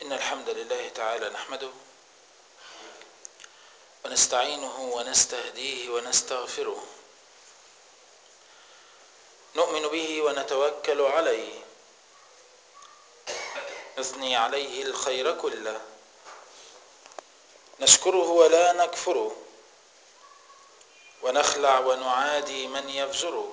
إن الحمد لله تعالى نحمده ونستعينه ونستهديه ونستغفره نؤمن به ونتوكل عليه نثني عليه الخير كله نشكره ولا نكفره ونخلع ونعادي من يفجره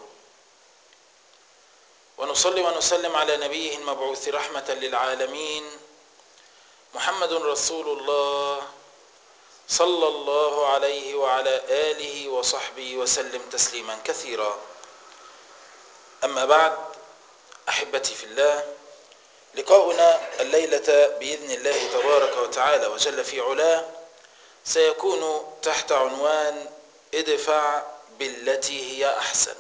ونصلي ونسلم على نبيه المبعوث رحمة للعالمين محمد رسول الله صلى الله عليه وعلى آله وصحبه وسلم تسليما كثيرا أما بعد أحبتي في الله لقاؤنا الليلة بإذن الله تبارك وتعالى وجل في علاه سيكون تحت عنوان ادفع بالتي هي أحسن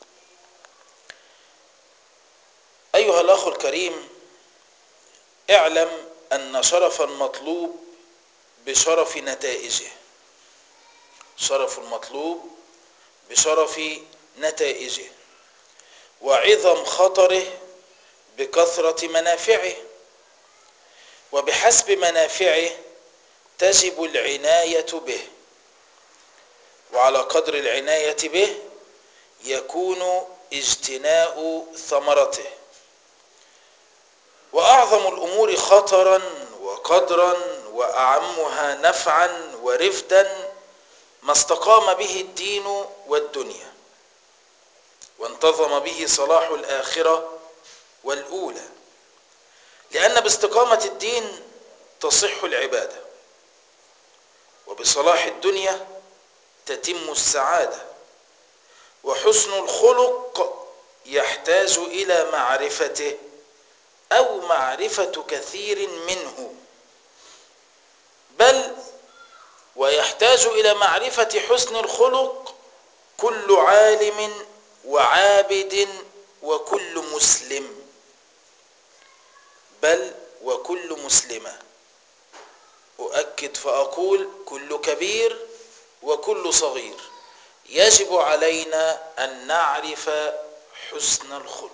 أيها الأخ الكريم اعلم أن شرف المطلوب بشرف نتائجه شرف المطلوب بشرف نتائجه وعظم خطره بكثرة منافعه وبحسب منافعه تجب العناية به وعلى قدر العناية به يكون اجتناء ثمرته وأعظم الأمور خطرا وقدرا وأعمها نفعا ورفدا ما استقام به الدين والدنيا وانتظم به صلاح الآخرة والأولى لأن باستقامة الدين تصح العبادة وبصلاح الدنيا تتم السعادة وحسن الخلق يحتاج إلى معرفته أو معرفة كثير منه بل ويحتاج إلى معرفة حسن الخلق كل عالم وعابد وكل مسلم بل وكل مسلمة أؤكد فأقول كل كبير وكل صغير يجب علينا أن نعرف حسن الخلق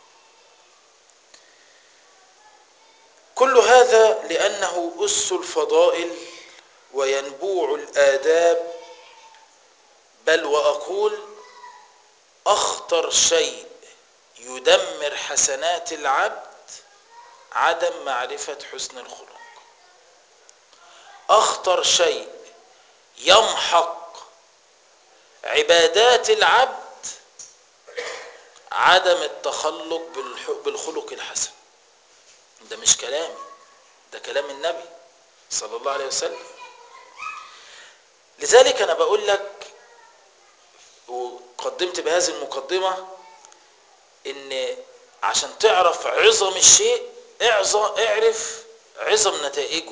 كل هذا لأنه أس الفضائل وينبوع الآداب بل وأقول أخطر شيء يدمر حسنات العبد عدم معرفة حسن الخلق أخطر شيء يمحق عبادات العبد عدم التخلق بالخلق الحسن ده مش كلامي ده كلام النبي صلى الله عليه وسلم لذلك أنا بقول لك وقدمت بهذه المقدمة إن عشان تعرف عظم الشيء اعرف عظم نتائجه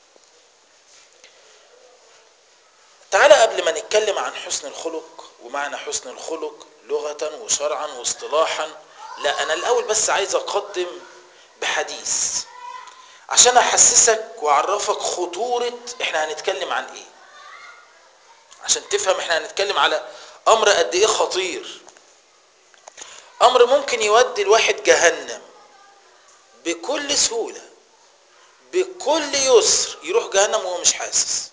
تعالى قبل ما نتكلم عن حسن الخلق ومعنى حسن الخلق لغة وشرعا واصطلاحا لا أنا الأول بس عايز أقدم بحديث عشان أحسسك وأعرفك خطورة إحنا هنتكلم عن إيه عشان تفهم إحنا هنتكلم على أمر قد إيه خطير أمر ممكن يودي الواحد جهنم بكل سهولة بكل يسر يروح جهنم وهو مش حاسس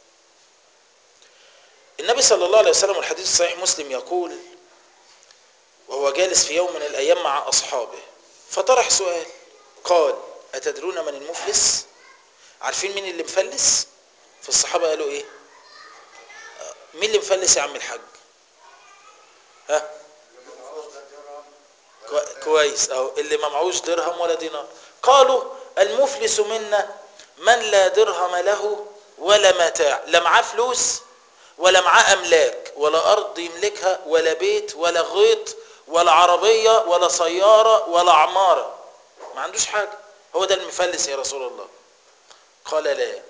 النبي صلى الله عليه وسلم والحديث الصحيح مسلم يقول وهو جالس في يوم من الأيام مع أصحابه فطرح سؤال قال أتدرون من المفلس عارفين مين اللي مفلس فالصحابة قالوا إيه مين اللي مفلس يا عم الحاج ها كويس أو اللي ما معهوش درهم ولا دينار قالوا المفلس منا من لا درهم له ولا متاع لا معاه فلوس ولا معاه أملاك ولا أرض يملكها ولا بيت ولا غيط ولا عربية ولا سيارة ولا عمارة ما عندوش حاجة هو ده المفلس يا رسول الله قال لا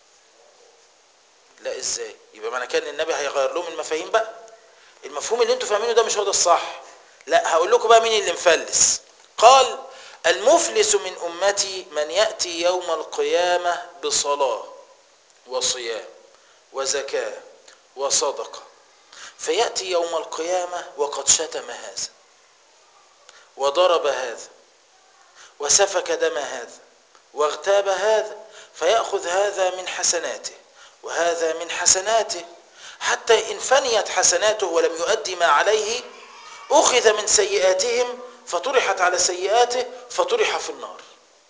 لا ازاي يبقى معنى كان النبي هيغير لهم المفاهيم بقى المفهوم اللي انتوا فاهمينه ده مش هو ده الصح لا هقول لكم بقى مين اللي مفلس قال المفلس من أمتي من يأتي يوم القيامة بصلاة وصيام وزكاة وصدقة فيأتي يوم القيامة وقد شتم هذا وضرب هذا وسفك دم هذا واغتاب هذا فيأخذ هذا من حسناته وهذا من حسناته حتى إن فنيت حسناته ولم يؤدي ما عليه أخذ من سيئاتهم فطرحت على سيئاته فطرح في النار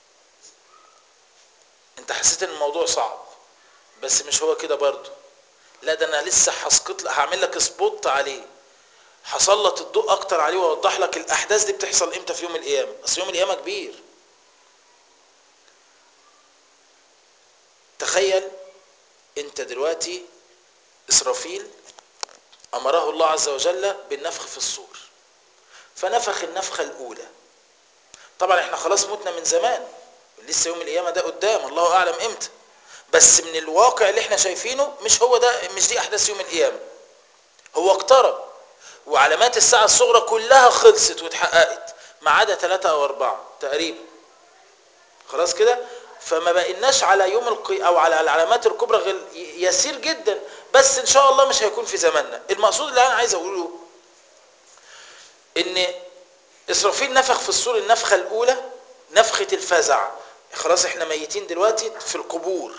انت حسيت ان الموضوع صعب بس مش هو كده برضه لا ده انا لسه هسقط هعمل لك سبوت عليه هسلط الضوء اكتر عليه واوضح لك الاحداث دي بتحصل امتى في يوم القيامه اصل يوم القيامه كبير تخيل انت دلوقتي اسرافيل امره الله عز وجل بالنفخ في الصور فنفخ النفخه الاولى طبعا احنا خلاص متنا من زمان لسه يوم القيامه ده قدام الله اعلم امتى بس من الواقع اللي احنا شايفينه مش هو ده مش دي احداث يوم القيامه هو اقترب وعلامات الساعه الصغرى كلها خلصت واتحققت ما عدا ثلاثة او اربعة تقريبا خلاص كده فما بقيناش على يوم القي او على العلامات الكبرى غير يسير جدا بس ان شاء الله مش هيكون في زماننا المقصود اللي انا عايز اقوله ان اسرافيل نفخ في الصور النفخه الاولى نفخه الفزع خلاص احنا ميتين دلوقتي في القبور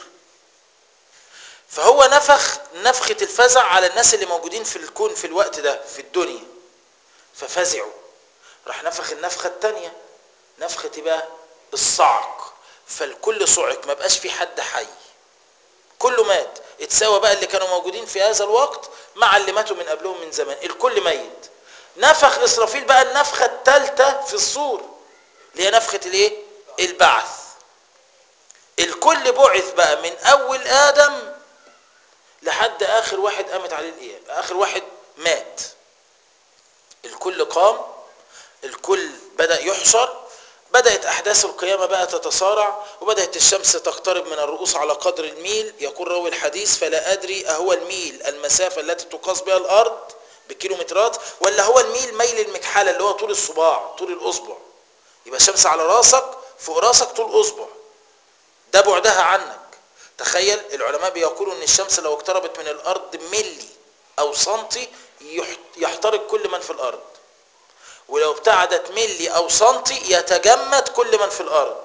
فهو نفخ نفخة الفزع على الناس اللي موجودين في الكون في الوقت ده في الدنيا ففزعوا راح نفخ النفخة التانية نفخة بقى الصعق فالكل صعق ما بقاش في حد حي كله مات اتساوى بقى اللي كانوا موجودين في هذا الوقت مع اللي ماتوا من قبلهم من زمان الكل ميت نفخ اسرافيل بقى النفخة الثالثة في الصور اللي هي نفخة الايه البعث الكل بعث بقى من اول ادم لحد اخر واحد قامت عليه القيامه اخر واحد مات الكل قام الكل بدا يحشر بدات احداث القيامه بقى تتصارع وبدات الشمس تقترب من الرؤوس على قدر الميل يقول راوي الحديث فلا ادري اهو الميل المسافه التي تقاس بها الارض بكيلومترات ولا هو الميل ميل المكحله اللي هو طول الصباع طول الاصبع يبقى الشمس على راسك فوق راسك طول اصبع ده بعدها عنك تخيل العلماء بيقولوا ان الشمس لو اقتربت من الارض ملي او سنتي يحترق كل من في الارض ولو ابتعدت ملي او سنتي يتجمد كل من في الارض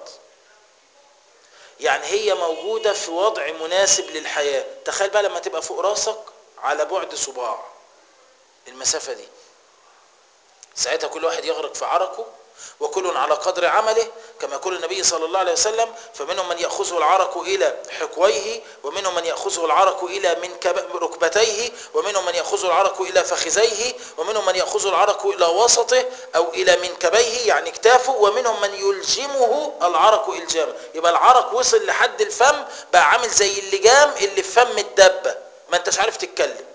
يعني هي موجودة في وضع مناسب للحياة تخيل بقى لما تبقى فوق راسك على بعد صباع المسافة دي ساعتها كل واحد يغرق في عرقه وكل على قدر عمله كما يقول النبي صلى الله عليه وسلم فمنهم من يأخذه العرق إلى حقويه ومنهم من يأخذه العرق إلى من ركبتيه ومنهم من يأخذه العرق إلى فخذيه ومنهم من يأخذه العرق إلى وسطه أو إلى منكبيه يعني كتافه ومنهم من يلجمه العرق إلجاما يبقى العرق وصل لحد الفم بقى عامل زي اللجام اللي في فم الدبة ما انتش عارف تتكلم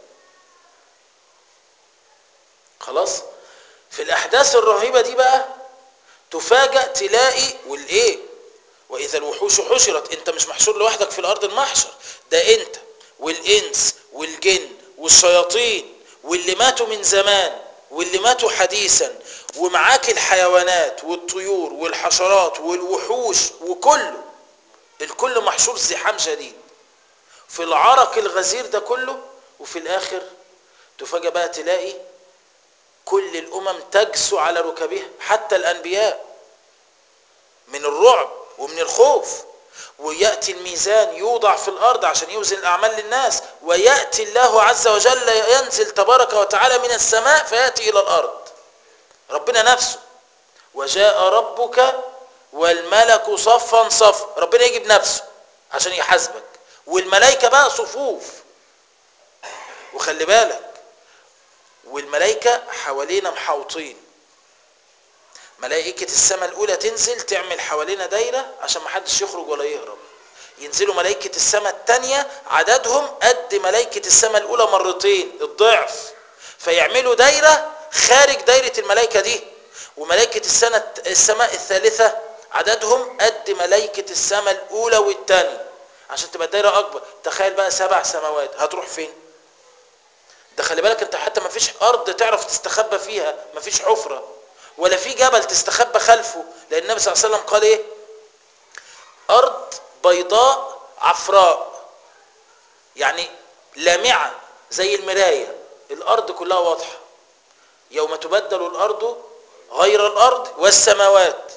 خلاص في الأحداث الرهيبة دي بقى تفاجأ تلاقي والايه واذا الوحوش حشرت انت مش محشور لوحدك في الارض المحشر ده انت والانس والجن والشياطين واللي ماتوا من زمان واللي ماتوا حديثا ومعاك الحيوانات والطيور والحشرات والوحوش وكله الكل محشور زحام شديد في العرق الغزير ده كله وفي الاخر تفاجأ بقى تلاقي كل الامم تجسو على ركبها حتى الانبياء من الرعب ومن الخوف وياتي الميزان يوضع في الارض عشان يوزن الاعمال للناس وياتي الله عز وجل ينزل تبارك وتعالى من السماء فياتي الى الارض ربنا نفسه وجاء ربك والملك صفا صفا ربنا يجي بنفسه عشان يحاسبك والملائكه بقى صفوف وخلي بالك والملائكة حوالينا محاوطين ملائكة السماء الأولى تنزل تعمل حوالينا دايرة عشان محدش يخرج ولا يهرب ينزلوا ملائكة السماء التانية عددهم قد ملائكة السماء الأولى مرتين الضعف فيعملوا دايرة خارج دايرة الملائكة دي وملائكة السنة السماء الثالثة عددهم قد ملائكة السماء الأولى والثانية عشان تبقى الدايرة أكبر تخيل بقى سبع سماوات هتروح فين؟ ده خلي بالك انت حتى ما فيش ارض تعرف تستخبى فيها ما فيش حفرة ولا في جبل تستخبى خلفه لان النبي صلى الله عليه وسلم قال ايه ارض بيضاء عفراء يعني لامعة زي المراية الارض كلها واضحة يوم تبدل الارض غير الارض والسماوات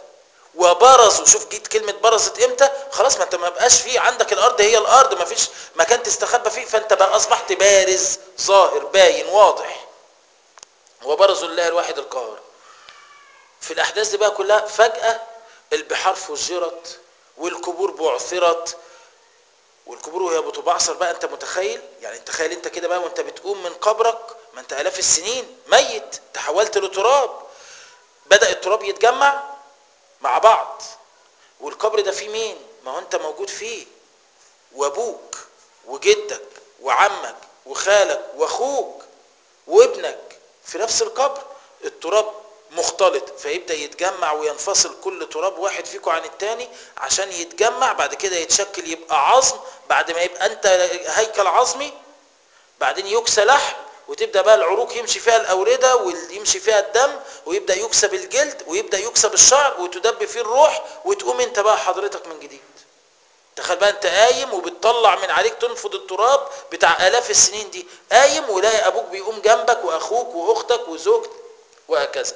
وبرزوا شوف جيت كلمة برزت امتى خلاص ما انت ما بقاش في عندك الارض هي الارض ما فيش مكان تستخبى فيه فانت بقى اصبحت بارز ظاهر باين واضح وبرزوا الله الواحد القهار في الاحداث دي بقى كلها فجأة البحار فجرت والقبور بعثرت والقبور وهي بتبعثر بقى انت متخيل يعني انت تخيل انت كده بقى وانت بتقوم من قبرك ما انت الاف السنين ميت تحولت لتراب بدأ التراب يتجمع مع بعض والقبر ده فيه مين ما هو انت موجود فيه وابوك وجدك وعمك وخالك واخوك وابنك في نفس القبر التراب مختلط فيبدأ يتجمع وينفصل كل تراب واحد فيكم عن التاني عشان يتجمع بعد كده يتشكل يبقى عظم بعد ما يبقى انت هيكل عظمي بعدين يكسى لحم وتبدا بقى العروق يمشي فيها الاورده ويمشي فيها الدم ويبدا يكسب الجلد ويبدا يكسب الشعر وتدب فيه الروح وتقوم انت بقى حضرتك من جديد تخيل بقى انت قايم وبتطلع من عليك تنفض التراب بتاع الاف السنين دي قايم ولاقي ابوك بيقوم جنبك واخوك واختك وزوجتك وهكذا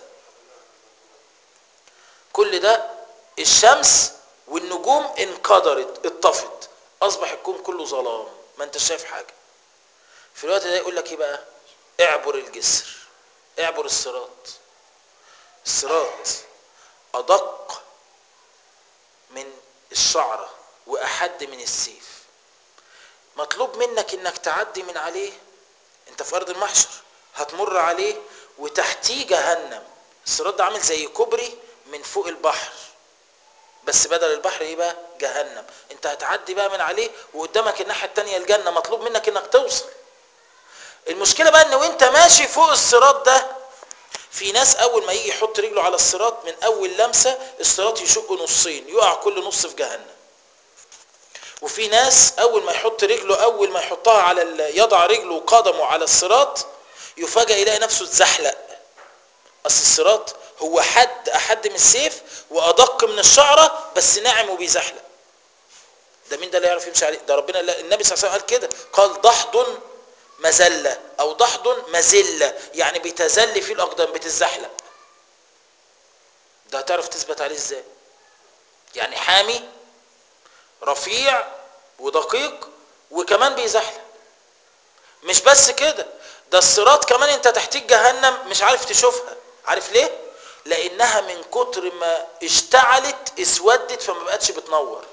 كل ده الشمس والنجوم انقدرت اتطفت اصبح الكون كله ظلام ما انت شايف حاجه في الوقت ده يقول لك ايه بقى اعبر الجسر اعبر الصراط الصراط ادق من الشعره واحد من السيف مطلوب منك انك تعدي من عليه انت في ارض المحشر هتمر عليه وتحتيه جهنم الصراط ده عامل زي كوبري من فوق البحر بس بدل البحر ايه بقى جهنم انت هتعدي بقى من عليه وقدامك الناحيه التانية الجنه مطلوب منك انك توصل المشكله بقى ان وانت ماشي فوق الصراط ده في ناس اول ما يجي يحط رجله على الصراط من اول لمسه الصراط يشق نصين يقع كل نص في جهنم وفي ناس اول ما يحط رجله اول ما يحطها على ال... يضع رجله وقدمه على الصراط يفاجئ يلاقي نفسه اتزحلق اصل الصراط هو حد احد من السيف وادق من الشعره بس ناعم وبيزحلق ده مين ده اللي يعرف يمشي عليه ده ربنا النبي صلى الله عليه وسلم قال كده قال ضحض مزله او ضحض مزله يعني بيتزل فيه الاقدام بتزحلق ده هتعرف تثبت عليه ازاي يعني حامي رفيع ودقيق وكمان بيزحلق مش بس كده ده الصراط كمان انت تحتيك جهنم مش عارف تشوفها عارف ليه لانها من كتر ما اشتعلت اسودت فما بقتش بتنور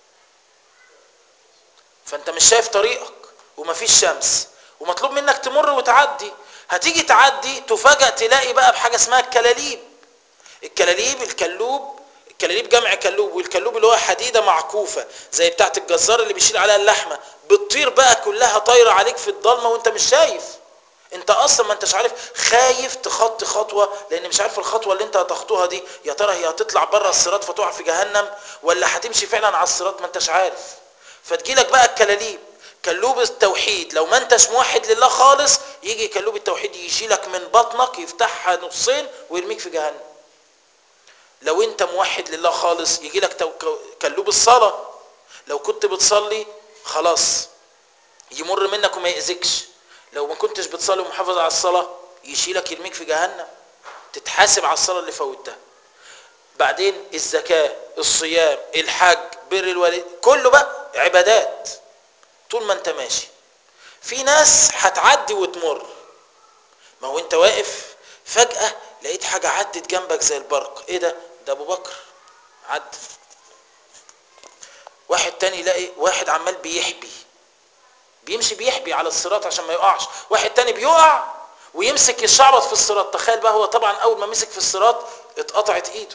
فانت مش شايف طريقك ومفيش شمس ومطلوب منك تمر وتعدي هتيجي تعدي تفاجأ تلاقي بقى بحاجة اسمها الكلاليب الكلاليب الكلوب الكلاليب جمع كلوب والكلوب اللي هو حديدة معكوفة زي بتاعت الجزار اللي بيشيل عليها اللحمة بتطير بقى كلها طايرة عليك في الضلمة وانت مش شايف انت اصلا ما انتش عارف خايف تخطي خطوة لان مش عارف الخطوة اللي انت هتخطوها دي يا ترى هي هتطلع بره الصراط فتقع في جهنم ولا هتمشي فعلا على الصراط ما انتش عارف فتجيلك بقى الكلاليب كلوب التوحيد لو ما انتش موحد لله خالص يجي كلوب التوحيد يشيلك من بطنك يفتحها نصين ويرميك في جهنم لو انت موحد لله خالص يجي لك تو... كلوب الصلاة لو كنت بتصلي خلاص يمر منك وما يأذكش لو ما كنتش بتصلي ومحافظ على الصلاة يشيلك يرميك في جهنم تتحاسب على الصلاة اللي فوتها بعدين الزكاة الصيام الحج بر الوالد كله بقى عبادات طول ما انت ماشي في ناس هتعدي وتمر ما هو انت واقف فجأة لقيت حاجة عدت جنبك زي البرق ايه ده ده ابو بكر عد واحد تاني يلاقي واحد عمال بيحبي بيمشي بيحبي على الصراط عشان ما يقعش واحد تاني بيقع ويمسك يشعبط في الصراط تخيل بقى هو طبعا اول ما مسك في الصراط اتقطعت ايده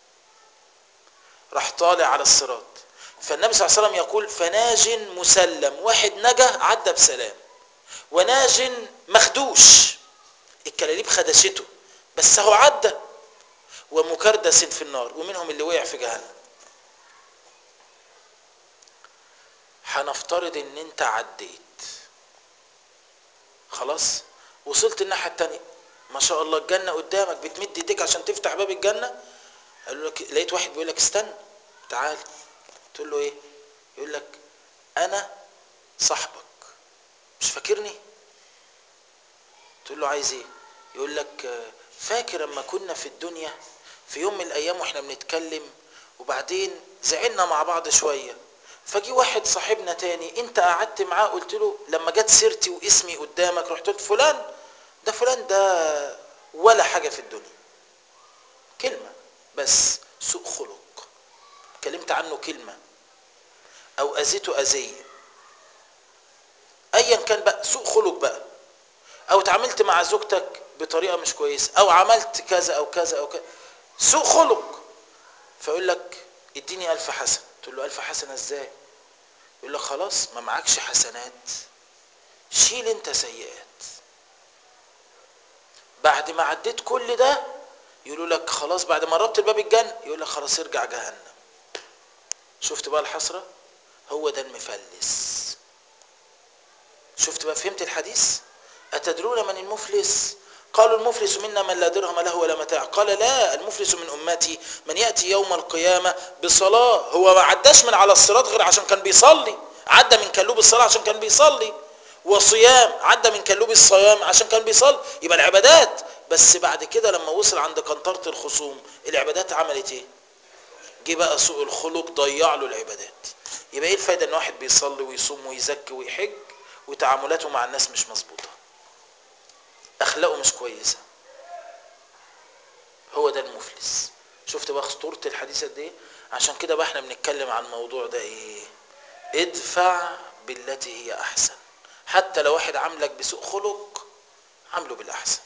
راح طالع على الصراط فالنبي صلى الله عليه وسلم يقول فناج مسلم واحد نجا عدى بسلام وناج مخدوش الكلاليب خدشته بس هو عدى ومكردس في النار ومنهم اللي وقع في جهنم هنفترض ان انت عديت خلاص وصلت الناحيه التانية ما شاء الله الجنه قدامك بتمد ايديك عشان تفتح باب الجنه قالوا لك لقيت واحد بيقول لك استنى تعال تقول له ايه يقول لك انا صاحبك مش فاكرني تقول له عايز ايه يقول لك فاكر اما كنا في الدنيا في يوم من الايام واحنا بنتكلم وبعدين زعلنا مع بعض شويه فجي واحد صاحبنا تاني انت قعدت معاه قلت له لما جت سيرتي واسمي قدامك رحت قلت فلان ده فلان ده ولا حاجه في الدنيا كلمه بس سوء خلق كلمت عنه كلمه او اذيته اذيه ايا كان بقى سوء خلق بقى او اتعاملت مع زوجتك بطريقه مش كويسه او عملت كذا او كذا او كذا سوء خلق فيقول لك اديني الف حسنه تقول له الف حسنه ازاي يقول لك خلاص ما معكش حسنات شيل انت سيئات بعد ما عديت كل ده يقولوا لك خلاص بعد ما قربت الباب الجنة يقول لك خلاص ارجع جهنم شفت بقى الحسرة هو ده المفلس شفت بقى فهمت الحديث أتدرون من المفلس قالوا المفلس منا من لا درهم له ولا متاع قال لا المفلس من أمتي من يأتي يوم القيامة بصلاة هو ما عداش من على الصراط غير عشان كان بيصلي عدى من كلوب الصلاة عشان كان بيصلي وصيام عدى من كلوب الصيام عشان كان بيصلي يبقى العبادات بس بعد كده لما وصل عند قنطرة الخصوم العبادات عملت ايه جه بقى سوء الخلق ضيع له العبادات يبقى ايه الفايدة ان واحد بيصلي ويصوم ويزكي ويحج وتعاملاته مع الناس مش مظبوطة اخلاقه مش كويسة هو ده المفلس شفت بقى خطورة الحديث قد ايه عشان كده بقى احنا بنتكلم عن الموضوع ده ايه ادفع بالتي هي احسن حتى لو واحد عاملك بسوء خلق عامله بالاحسن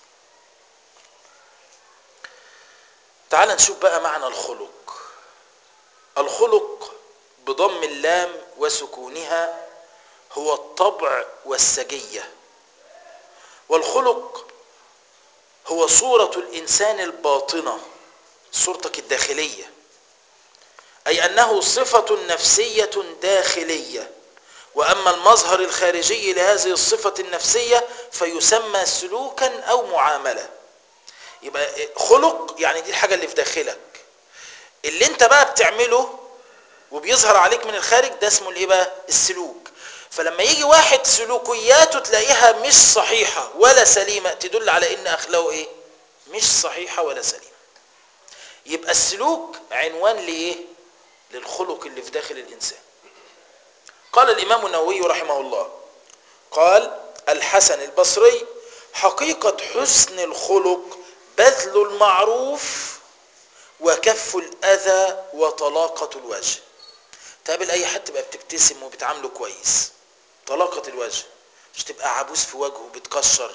تعال نشوف بقى معنى الخلق الخلق بضم اللام وسكونها هو الطبع والسجية والخلق هو صورة الإنسان الباطنة صورتك الداخلية أي أنه صفة نفسية داخلية وأما المظهر الخارجي لهذه الصفة النفسية فيسمى سلوكا أو معاملة يبقى خلق يعني دي الحاجة اللي في داخلك اللي انت بقى بتعمله وبيظهر عليك من الخارج ده اسمه الايه بقى السلوك فلما يجي واحد سلوكياته تلاقيها مش صحيحة ولا سليمة تدل على ان اخلاقه ايه مش صحيحة ولا سليمة يبقى السلوك عنوان لايه للخلق اللي في داخل الانسان قال الامام النووي رحمه الله قال الحسن البصري حقيقة حسن الخلق بذل المعروف وكف الأذى وطلاقة الوجه تقابل أي حد تبقى بتبتسم وبتعامله كويس طلاقة الوجه مش تبقى عبوس في وجهه بتكشر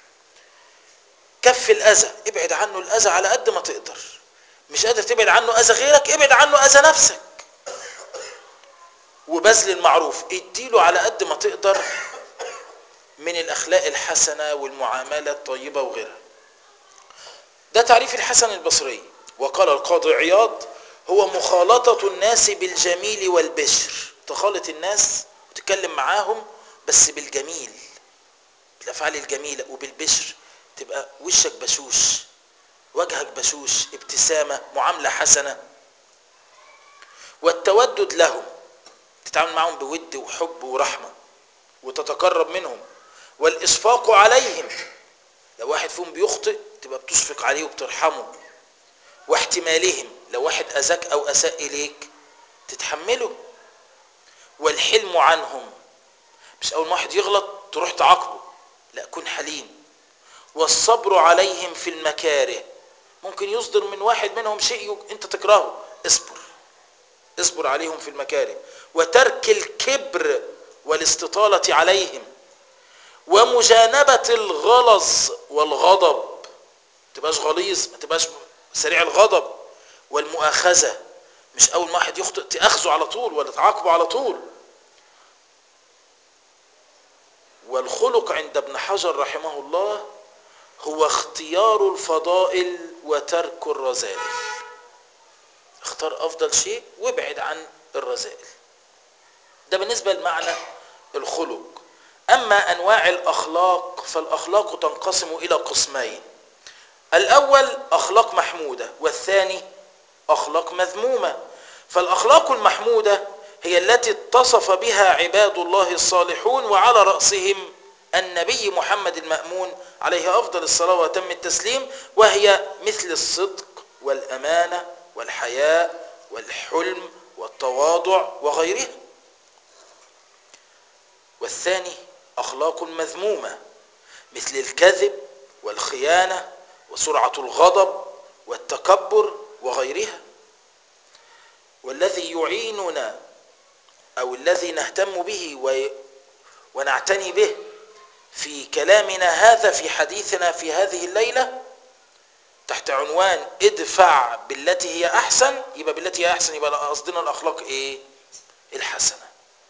كف الأذى ابعد عنه الأذى على قد ما تقدر مش قادر تبعد عنه أذى غيرك ابعد عنه أذى نفسك وبذل المعروف اديله على قد ما تقدر من الأخلاق الحسنة والمعاملة الطيبة وغيرها ده تعريف الحسن البصري وقال القاضي عياض هو مخالطة الناس بالجميل والبشر تخالط الناس وتتكلم معاهم بس بالجميل بالأفعال الجميلة وبالبشر تبقى وشك بشوش وجهك بشوش ابتسامة معاملة حسنة والتودد لهم تتعامل معهم بود وحب ورحمة وتتقرب منهم والإشفاق عليهم لو واحد فيهم بيخطئ تبقى بتشفق عليه وبترحمه واحتمالهم لو واحد أذاك أو أساء إليك تتحمله والحلم عنهم مش أول ما واحد يغلط تروح تعاقبه لا كن حليم والصبر عليهم في المكاره ممكن يصدر من واحد منهم شيء انت تكرهه اصبر اصبر عليهم في المكاره وترك الكبر والاستطالة عليهم ومجانبة الغلظ والغضب تبقاش غليظ ما تبقاش سريع الغضب والمؤاخذة مش أول ما واحد يخطئ تأخذه على طول ولا تعاقبه على طول والخلق عند ابن حجر رحمه الله هو اختيار الفضائل وترك الرذائل اختار أفضل شيء وابعد عن الرذائل ده بالنسبة لمعنى الخلق أما أنواع الأخلاق فالأخلاق تنقسم إلى قسمين الأول أخلاق محمودة والثاني أخلاق مذمومة فالأخلاق المحمودة هي التي اتصف بها عباد الله الصالحون وعلى رأسهم النبي محمد المأمون عليه أفضل الصلاة وتم التسليم وهي مثل الصدق والأمانة والحياء والحلم والتواضع وغيرها والثاني أخلاق مذمومة مثل الكذب والخيانة وسرعة الغضب والتكبر وغيرها والذي يعيننا أو الذي نهتم به و... ونعتني به في كلامنا هذا في حديثنا في هذه الليلة تحت عنوان ادفع بالتي هي أحسن يبقى بالتي هي أحسن يبقى قصدنا الأخلاق إيه الحسنة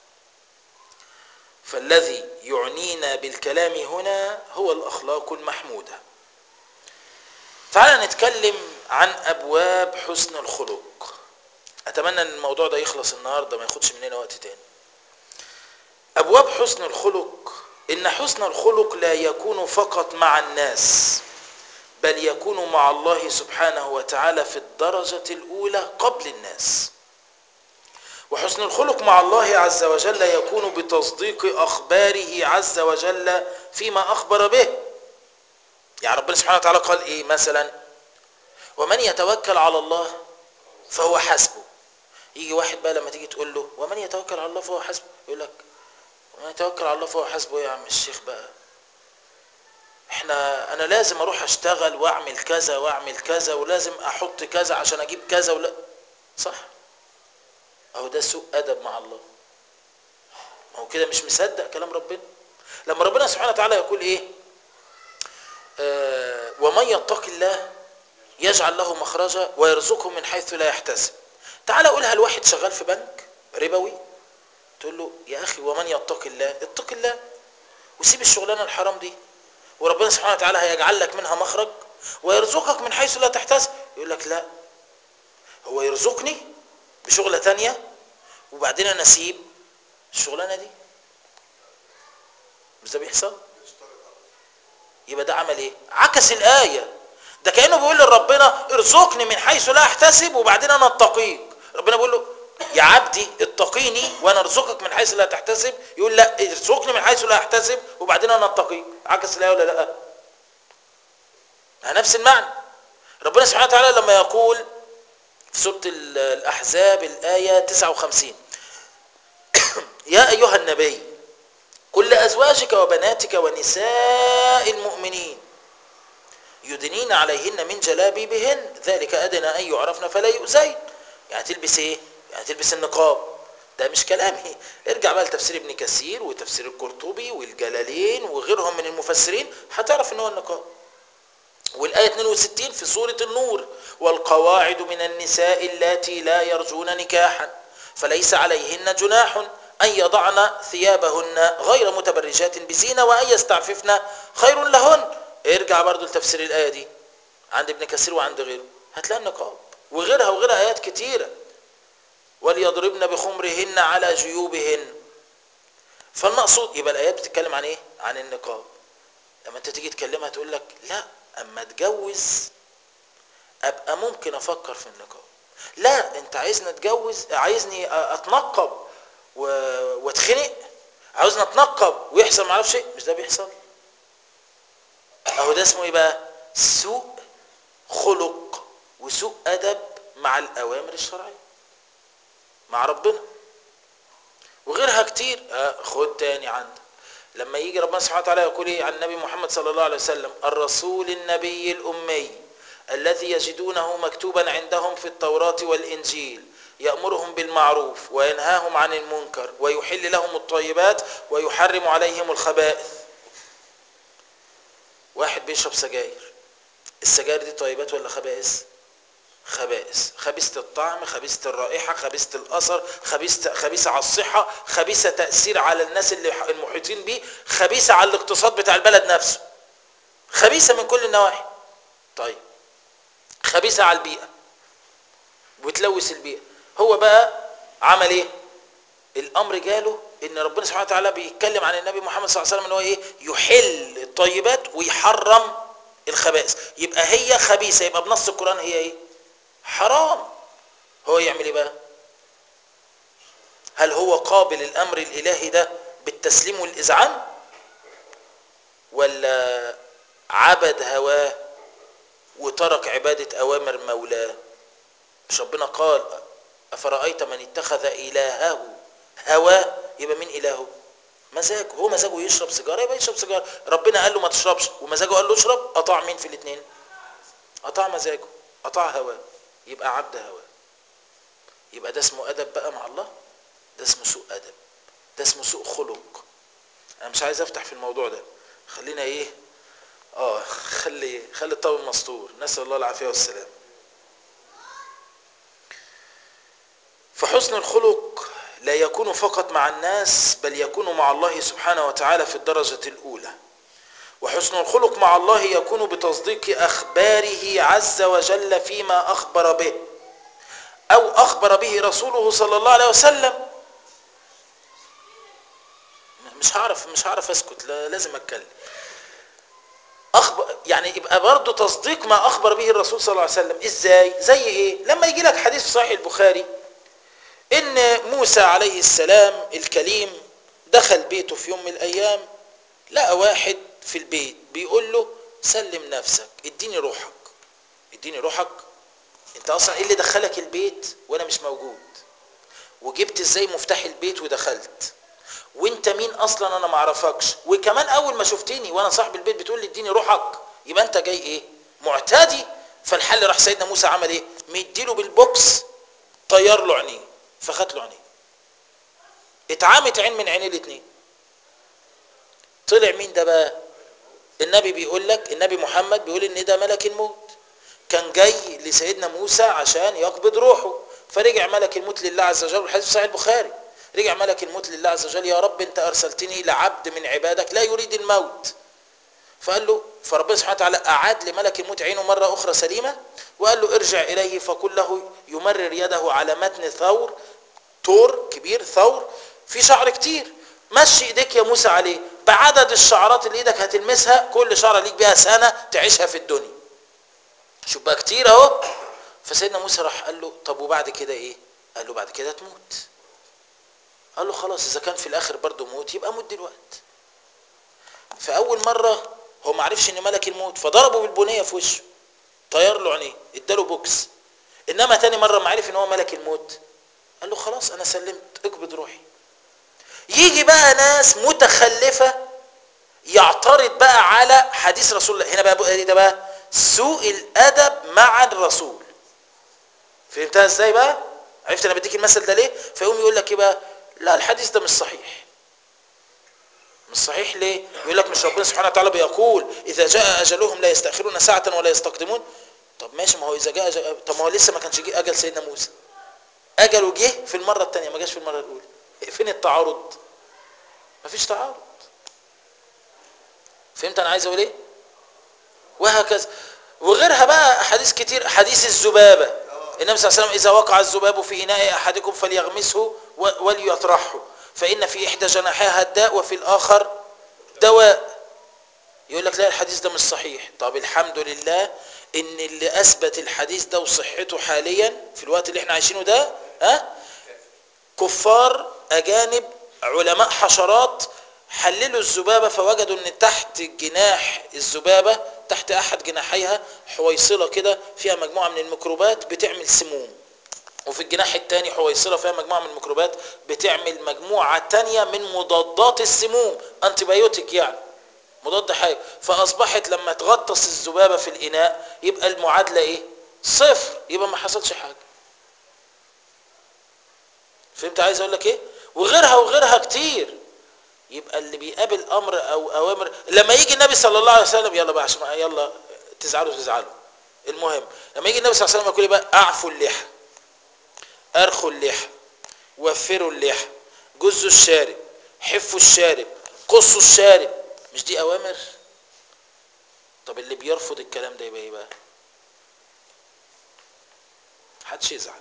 فالذي يعنينا بالكلام هنا هو الأخلاق المحمودة تعالى نتكلم عن أبواب حسن الخلق أتمنى أن الموضوع ده يخلص النهاردة ما ياخدش مننا وقت تاني أبواب حسن الخلق إن حسن الخلق لا يكون فقط مع الناس بل يكون مع الله سبحانه وتعالى في الدرجة الأولى قبل الناس وحسن الخلق مع الله عز وجل يكون بتصديق أخباره عز وجل فيما أخبر به يعني ربنا سبحانه وتعالى قال إيه مثلا ومن يتوكل على الله فهو حسبه يجي واحد بقى لما تيجي تقول له ومن يتوكل على الله فهو حسبه يقول لك ومن يتوكل على الله فهو حسبه يا عم الشيخ بقى احنا انا لازم اروح اشتغل واعمل كذا واعمل كذا ولازم احط كذا عشان اجيب كذا ولا صح اهو ده سوء ادب مع الله ما هو كده مش مصدق كلام ربنا لما ربنا سبحانه وتعالى يقول ايه آه ومن يتق الله يجعل له مخرجا ويرزقه من حيث لا يحتسب تعال قولها لواحد شغال في بنك ربوي تقول له يا اخي ومن يتق الله اتق الله وسيب الشغلانه الحرام دي وربنا سبحانه وتعالى هيجعل لك منها مخرج ويرزقك من حيث لا تحتسب يقول لك لا هو يرزقني بشغلة تانية وبعدين انا اسيب الشغلانة دي مش ده بيحصل يبقى ده عمل ايه عكس الآية ده كأنه بيقول لربنا ارزقني من حيث لا احتسب وبعدين انا اتقيك ربنا بيقول له يا عبدي اتقيني وانا ارزقك من حيث لا تحتسب يقول لا ارزقني من حيث لا احتسب وبعدين انا اتقيك عكس الايه ولا لا نفس المعنى ربنا سبحانه وتعالى لما يقول في سوره الاحزاب الايه 59 يا ايها النبي قل لازواجك وبناتك ونساء المؤمنين يدنين عليهن من جلابيبهن ذلك ادنى ان يعرفن فلا يؤذين يعني تلبس ايه يعني تلبس النقاب ده مش كلامي ارجع بقى لتفسير ابن كثير وتفسير القرطبي والجلالين وغيرهم من المفسرين هتعرف ان هو النقاب والآية 62 في سورة النور والقواعد من النساء اللاتي لا يرجون نكاحا فليس عليهن جناح أن يضعن ثيابهن غير متبرجات بزينة وأن يستعففن خير لهن ارجع برضو لتفسير الآية دي عند ابن كثير وعند غيره هتلاقي النقاب وغيرها وغيرها آيات كتيرة وليضربن بخمرهن على جيوبهن فالمقصود يبقى الآيات بتتكلم عن إيه؟ عن النقاب لما أنت تيجي تكلمها تقول لك لا أما أتجوز أبقى ممكن أفكر في النقاب لا أنت عايزني أتجوز عايزني أتنقب و... واتخنق عاوزني أتنقب ويحصل معرفش شيء مش ده بيحصل أهو ده اسمه إيه بقى؟ سوء خلق وسوء أدب مع الأوامر الشرعية مع ربنا وغيرها كتير آه خد تاني عندك لما يجي ربنا سبحانه وتعالى يقول ايه عن النبي محمد صلى الله عليه وسلم الرسول النبي الأمي الذي يجدونه مكتوبا عندهم في التوراة والإنجيل يأمرهم بالمعروف وينهاهم عن المنكر ويحل لهم الطيبات ويحرم عليهم الخبائث واحد بيشرب سجاير السجاير دي طيبات ولا خبائث خبائث خبيثة الطعم خبيثة الرائحة خبيثة الأثر خبيثة خبيثة على الصحة خبيثة تأثير على الناس اللي المحيطين بيه خبيثة على الاقتصاد بتاع البلد نفسه خبيثة من كل النواحي طيب خبيثة على البيئة وتلوث البيئة هو بقى عمل ايه الامر جاله ان ربنا سبحانه وتعالى بيتكلم عن النبي محمد صلى الله عليه وسلم ان هو ايه يحل الطيبات ويحرم الخبائث يبقى هي خبيثة يبقى بنص القرآن هي ايه حرام هو يعمل ايه بقى هل هو قابل الامر الالهي ده بالتسليم والاذعان ولا عبد هواه وترك عبادة اوامر مولاه مش ربنا قال افرايت من اتخذ الهه هواه يبقى مين الهه مزاجه هو مزاجه يشرب سيجاره يبقى يشرب سيجاره ربنا قال له ما تشربش ومزاجه قال له اشرب قطع مين في الاثنين قطع مزاجه قطع هواه يبقى عبد هواه يبقى ده اسمه ادب بقى مع الله ده اسمه سوء ادب ده اسمه سوء خلق انا مش عايز افتح في الموضوع ده خلينا ايه اه خلي خلي الطاول مستور نسال الله العافيه والسلام فحسن الخلق لا يكون فقط مع الناس بل يكون مع الله سبحانه وتعالى في الدرجه الاولى وحسن الخلق مع الله يكون بتصديق اخباره عز وجل فيما اخبر به او اخبر به رسوله صلى الله عليه وسلم مش هعرف مش هعرف اسكت لا لازم اتكلم أخبر يعني يبقى برضه تصديق ما اخبر به الرسول صلى الله عليه وسلم ازاي زي ايه لما يجي لك حديث في صحيح البخاري ان موسى عليه السلام الكليم دخل بيته في يوم من الايام لقى واحد في البيت بيقول له سلم نفسك اديني روحك اديني روحك انت اصلا ايه اللي دخلك البيت وانا مش موجود وجبت ازاي مفتاح البيت ودخلت وانت مين اصلا انا ما اعرفكش وكمان اول ما شفتني وانا صاحب البيت بتقول لي اديني روحك يبقى انت جاي ايه معتدي فالحل راح سيدنا موسى عمل ايه مديله بالبوكس طير له عينيه فخد له عينيه اتعامت عين من عينيه الاثنين طلع مين ده بقى النبي بيقول لك النبي محمد بيقول ان ده ملك الموت كان جاي لسيدنا موسى عشان يقبض روحه فرجع ملك الموت لله عز وجل والحديث في صحيح البخاري رجع ملك الموت لله عز وجل يا رب انت ارسلتني لعبد من عبادك لا يريد الموت فقال له فربنا سبحانه وتعالى اعاد لملك الموت عينه مره اخرى سليمه وقال له ارجع اليه فقل له يمرر يده على متن ثور تور كبير ثور في شعر كتير مشي ايديك يا موسى عليه بعدد الشعرات اللي ايدك هتلمسها كل شعره ليك بيها سنه تعيشها في الدنيا شوف بقى كتير اهو فسيدنا موسى راح قال له طب وبعد كده ايه قال له بعد كده تموت قال له خلاص اذا كان في الاخر برضه موت يبقى موت دلوقتي فاول مره هو ما عرفش ان ملك الموت فضربه بالبنيه في وشه طير له عينيه اداله بوكس انما تاني مره ما عرف ان هو ملك الموت قال له خلاص انا سلمت اقبض روحي يجي بقى ناس متخلفه يعترض بقى على حديث رسول الله هنا بقى ايه ده بقى سوء الادب مع الرسول فهمتها ازاي بقى عرفت انا بديك المثل ده ليه فيقوم يقول لك ايه بقى لا الحديث ده مش صحيح مش صحيح ليه يقول لك مش ربنا سبحانه وتعالى بيقول اذا جاء اجلهم لا يستاخرون ساعه ولا يستقدمون طب ماشي ما هو اذا جاء أجل... طب ما هو لسه ما كانش جه اجل سيدنا موسى اجله جه في المره الثانيه ما جاش في المره الاولى فين التعارض مفيش تعارض فهمت انا عايز اقول ايه وهكذا وغيرها بقى احاديث كتير حديث الذبابه النبي صلى الله عليه وسلم اذا وقع الذباب في اناء احدكم فليغمسه وليطرحه فان في احدى جناحيها الداء وفي الاخر دواء يقول لك لا الحديث ده مش صحيح طب الحمد لله ان اللي اثبت الحديث ده وصحته حاليا في الوقت اللي احنا عايشينه ده ها كفار اجانب علماء حشرات حللوا الذبابه فوجدوا ان تحت جناح الذبابه تحت احد جناحيها حويصله كده فيها مجموعه من الميكروبات بتعمل سموم وفي الجناح الثاني حويصله فيها مجموعه من الميكروبات بتعمل مجموعه ثانيه من مضادات السموم انتيبيوتيك يعني مضاد حيوي فاصبحت لما تغطس الذبابه في الاناء يبقى المعادله ايه صفر يبقى ما حصلش حاجه فهمت عايز اقول لك ايه وغيرها وغيرها كتير يبقى اللي بيقابل امر او اوامر لما يجي النبي صلى الله عليه وسلم يلا بقى عشان يلا تزعلوا تزعلوا المهم لما يجي النبي صلى الله عليه وسلم يقول بقى اعفوا اللحى ارخوا اللحى وفروا اللحى جزوا الشارب حفوا الشارب قصوا الشارب مش دي اوامر طب اللي بيرفض الكلام ده يبقى ايه بقى محدش يزعل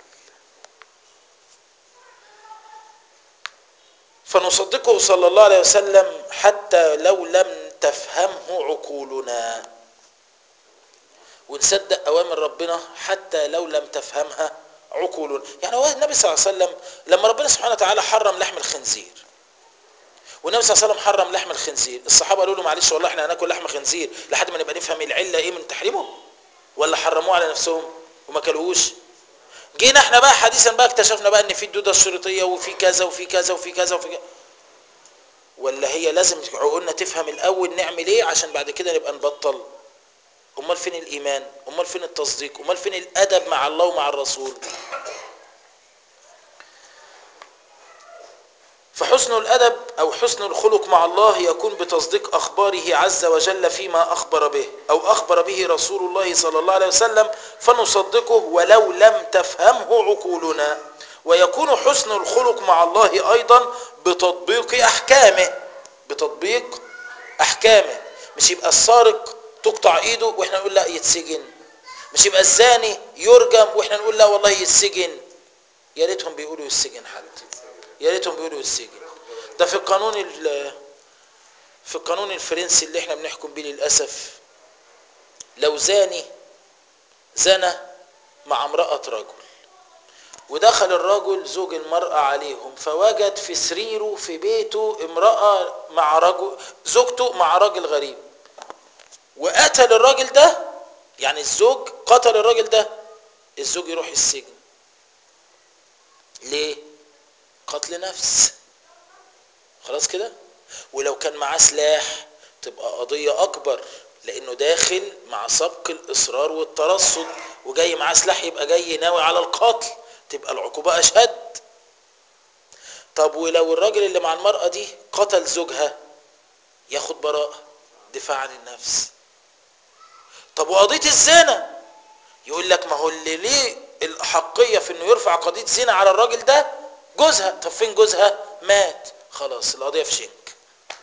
فنصدقه صلى الله عليه وسلم حتى لو لم تفهمه عقولنا ونصدق اوامر ربنا حتى لو لم تفهمها عقولنا يعني هو النبي صلى الله عليه وسلم لما ربنا سبحانه وتعالى حرم لحم الخنزير والنبي صلى الله عليه وسلم حرم لحم الخنزير الصحابه قالوا له معلش والله احنا هناكل لحم خنزير لحد ما نبقى نفهم العله ايه من تحريمه ولا حرموه على نفسهم وما كلوهوش جينا احنا بقى حديثا بقى اكتشفنا بقى ان في الدوده الشريطيه وفي كذا وفي كذا وفي كذا وفي كذا ولا هي لازم عقولنا تفهم الاول نعمل ايه عشان بعد كده نبقى نبطل امال فين الايمان امال فين التصديق امال فين الادب مع الله ومع الرسول فحسن الادب او حسن الخلق مع الله يكون بتصديق اخباره عز وجل فيما اخبر به او اخبر به رسول الله صلى الله عليه وسلم فنصدقه ولو لم تفهمه عقولنا ويكون حسن الخلق مع الله ايضا بتطبيق احكامه بتطبيق احكامه مش يبقى السارق تقطع ايده واحنا نقول لا يتسجن مش يبقى الزاني يرجم واحنا نقول لا والله يتسجن يا ريتهم بيقولوا يتسجن حد يا ريتهم بيقولوا يتسجن ده في القانون في القانون الفرنسي اللي احنا بنحكم بيه للاسف لو زاني زنى مع امرأة رجل ودخل الرجل زوج المرأة عليهم فوجد في سريره في بيته امرأة مع رجل زوجته مع راجل غريب وقتل الراجل ده يعني الزوج قتل الراجل ده الزوج يروح السجن ليه قتل نفس خلاص كده ولو كان معاه سلاح تبقى قضية أكبر لأنه داخل مع سبق الإصرار والترصد وجاي معاه سلاح يبقى جاي ناوي على القتل تبقى العقوبة أشد طب ولو الراجل اللي مع المرأة دي قتل زوجها ياخد براءة دفاع عن النفس طب وقضية الزنا يقول لك ما هو اللي ليه الأحقية في انه يرفع قضية زنا على الراجل ده جوزها طب فين جوزها مات خلاص القضية في شنك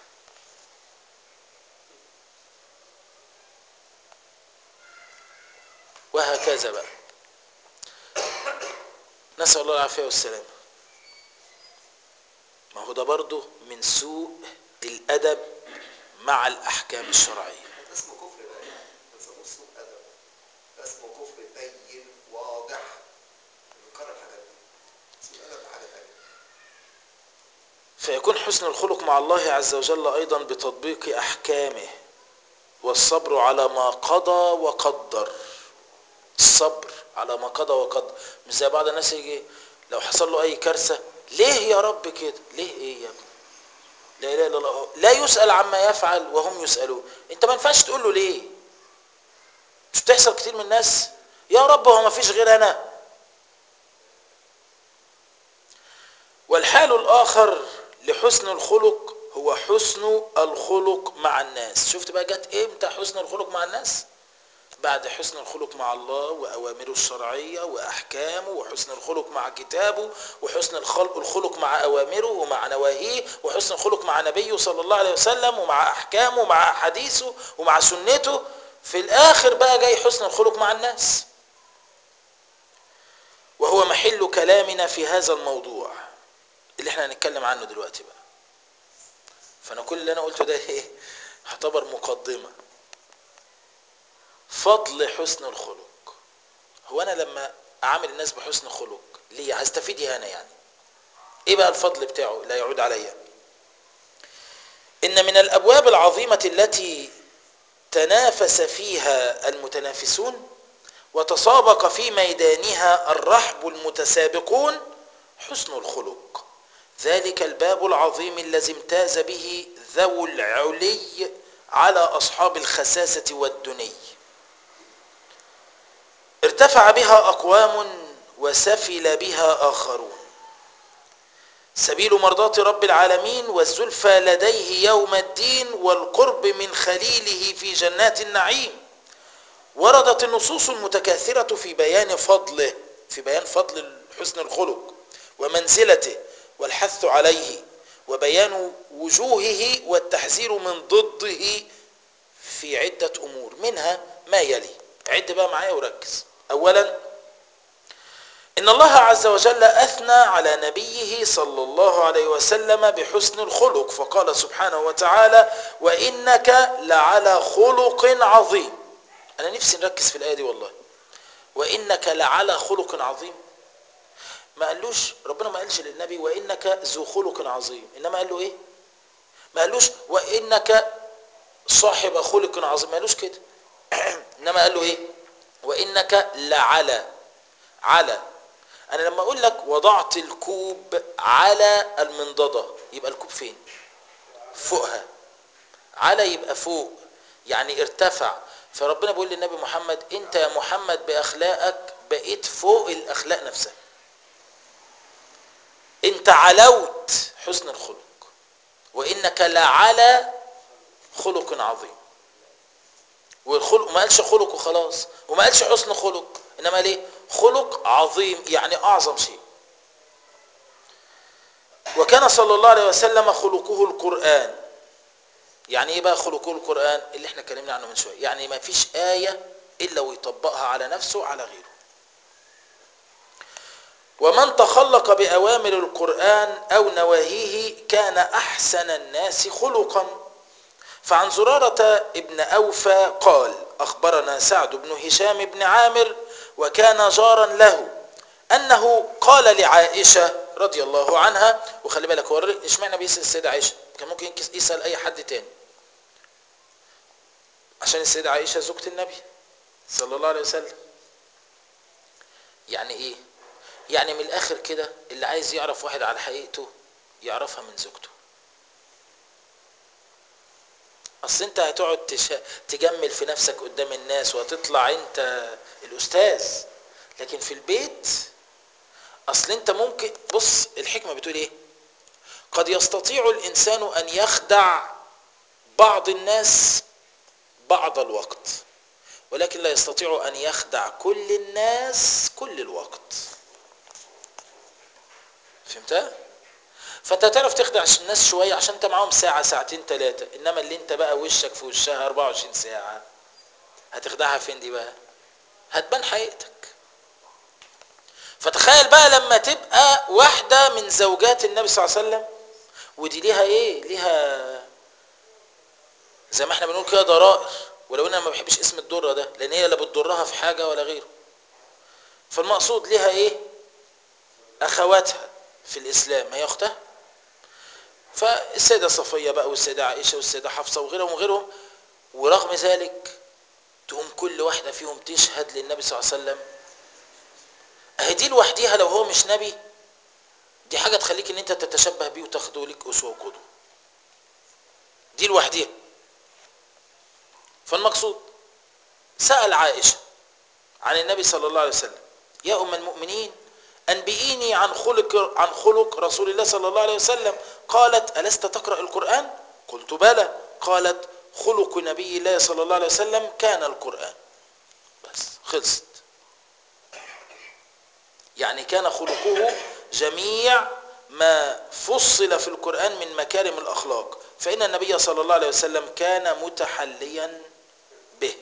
وهكذا بقى نسأل الله العافية والسلامة ما هو ده برضه من سوء الأدب مع الأحكام الشرعية ده اسمه كفر بقى ما تسموش سوء ادب ده اسمه كفر بين واضح بنكرر الحاجات دي سوء ادب حاجه ثانيه فيكون حسن الخلق مع الله عز وجل أيضا بتطبيق أحكامه والصبر على ما قضى وقدر الصبر على ما قضى وقدر مش زي بعض الناس يجي لو حصل له أي كارثة ليه يا رب كده ليه إيه يا ابني لا اله الا الله لا يسأل عما يفعل وهم يسألون انت ما ينفعش تقول له ليه مش بتحصل كتير من الناس يا رب هو ما فيش غير انا والحال الاخر لحسن الخلق هو حسن الخلق مع الناس شفت بقى جت امتى حسن الخلق مع الناس بعد حسن الخلق مع الله وأوامره الشرعية وأحكامه وحسن الخلق مع كتابه وحسن الخلق الخلق مع أوامره ومع نواهيه وحسن الخلق مع نبيه صلى الله عليه وسلم ومع أحكامه ومع أحاديثه ومع سنته في الآخر بقى جاي حسن الخلق مع الناس وهو محل كلامنا في هذا الموضوع اللي احنا هنتكلم عنه دلوقتي بقى فأنا كل اللي أنا قلته ده ايه يعتبر مقدمة فضل حسن الخلق هو انا لما اعامل الناس بحسن خلق ليه هستفيد ايه انا يعني ايه بقى الفضل بتاعه لا يعود عليا ان من الابواب العظيمه التي تنافس فيها المتنافسون وتسابق في ميدانها الرحب المتسابقون حسن الخلق ذلك الباب العظيم الذي امتاز به ذو العلي على اصحاب الخساسه والدني ارتفع بها أقوام وسفل بها آخرون سبيل مرضاة رب العالمين والزلفى لديه يوم الدين والقرب من خليله في جنات النعيم وردت النصوص المتكاثرة في بيان فضله في بيان فضل حسن الخلق ومنزلته والحث عليه وبيان وجوهه والتحذير من ضده في عدة أمور منها ما يلي عد بقى معايا وركز اولا ان الله عز وجل اثنى على نبيه صلى الله عليه وسلم بحسن الخلق فقال سبحانه وتعالى وانك لعلى خلق عظيم انا نفسي نركز في الايه دي والله وانك لعلى خلق عظيم ما قالوش ربنا ما قالش للنبي وانك ذو خلق عظيم انما قال له ايه ما قالوش وانك صاحب خلق عظيم ما قالوش كده انما قال له ايه وانك لعلى على انا لما اقول لك وضعت الكوب على المنضدة يبقى الكوب فين فوقها على يبقى فوق يعني ارتفع فربنا بيقول للنبي محمد انت يا محمد باخلاقك بقيت فوق الاخلاق نفسها انت علوت حسن الخلق وانك لعلى خلق عظيم والخلق ما قالش خلق وخلاص وما قالش حسن خلق انما ليه خلق عظيم يعني اعظم شيء وكان صلى الله عليه وسلم خلقه القرآن يعني ايه بقى خلقه القرآن اللي احنا اتكلمنا عنه من شوية يعني ما فيش آية الا ويطبقها على نفسه وعلى غيره ومن تخلق بأوامر القرآن أو نواهيه كان أحسن الناس خلقا فعن زرارة ابن أوفى قال أخبرنا سعد بن هشام بن عامر وكان جارا له أنه قال لعائشة رضي الله عنها وخلي بالك هو اشمعنى بيسأل السيدة عائشة كان ممكن يسأل أي حد تاني عشان السيدة عائشة زوجة النبي صلى الله عليه وسلم يعني ايه يعني من الاخر كده اللي عايز يعرف واحد على حقيقته يعرفها من زوجته اصل انت هتقعد تش... تجمل في نفسك قدام الناس وهتطلع انت الاستاذ لكن في البيت اصل انت ممكن بص الحكمة بتقول ايه قد يستطيع الانسان ان يخدع بعض الناس بعض الوقت ولكن لا يستطيع ان يخدع كل الناس كل الوقت فهمتها فانت تعرف تخدع الناس شويه عشان انت معاهم ساعه ساعتين ثلاثه انما اللي انت بقى وشك في وشها 24 ساعه هتخدعها فين دي بقى هتبان حقيقتك فتخيل بقى لما تبقى واحده من زوجات النبي صلى الله عليه وسلم ودي ليها ايه ليها زي ما احنا بنقول كده ضرائر ولو انا ما بحبش اسم الضره ده لان هي لا بتضرها في حاجه ولا غيره فالمقصود ليها ايه اخواتها في الاسلام هي اختها فالسيده صفيه بقى والسيده عائشه والسيده حفصه وغيرهم وغيرهم ورغم ذلك تقوم كل واحده فيهم تشهد للنبي صلى الله عليه وسلم اهي دي لوحديها لو هو مش نبي دي حاجه تخليك ان انت تتشبه بيه وتاخده لك اسوه وقدوه دي لوحديها فالمقصود سأل عائشة عن النبي صلى الله عليه وسلم يا أم المؤمنين أنبئيني عن خلق عن خلق رسول الله صلى الله عليه وسلم قالت ألست تقرأ القرآن قلت بلى قالت خلق نبي الله صلى الله عليه وسلم كان القرآن بس خلصت يعني كان خلقه جميع ما فصل في القرآن من مكارم الأخلاق فإن النبي صلى الله عليه وسلم كان متحليا به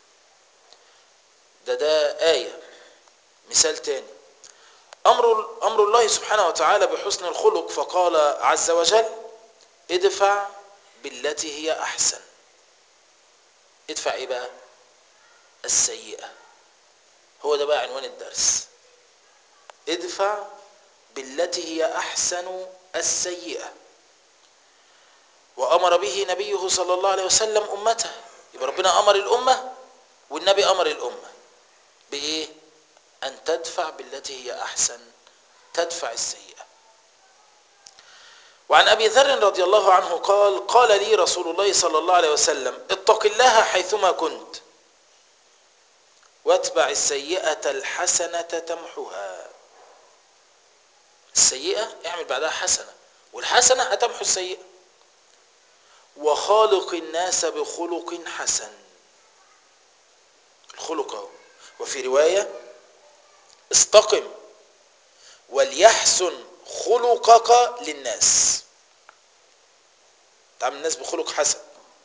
ده ده آية مثال تاني أمر, أمر الله سبحانه وتعالى بحسن الخلق فقال عز وجل ادفع بالتي هي أحسن ادفع ايه بقى السيئة هو ده بقى عنوان الدرس ادفع بالتي هي أحسن السيئة وأمر به نبيه صلى الله عليه وسلم أمته يبقى ربنا أمر الأمة والنبي أمر الأمة بإيه أن تدفع بالتي هي أحسن تدفع السيئة وعن أبي ذر رضي الله عنه قال قال لي رسول الله صلى الله عليه وسلم اتق الله حيثما كنت واتبع السيئة الحسنة تمحها السيئة اعمل بعدها حسنة والحسنة هتمحو السيئة وخالق الناس بخلق حسن الخلق اهو وفي رواية استقم وليحسن خلقك للناس تعمل الناس بخلق حسن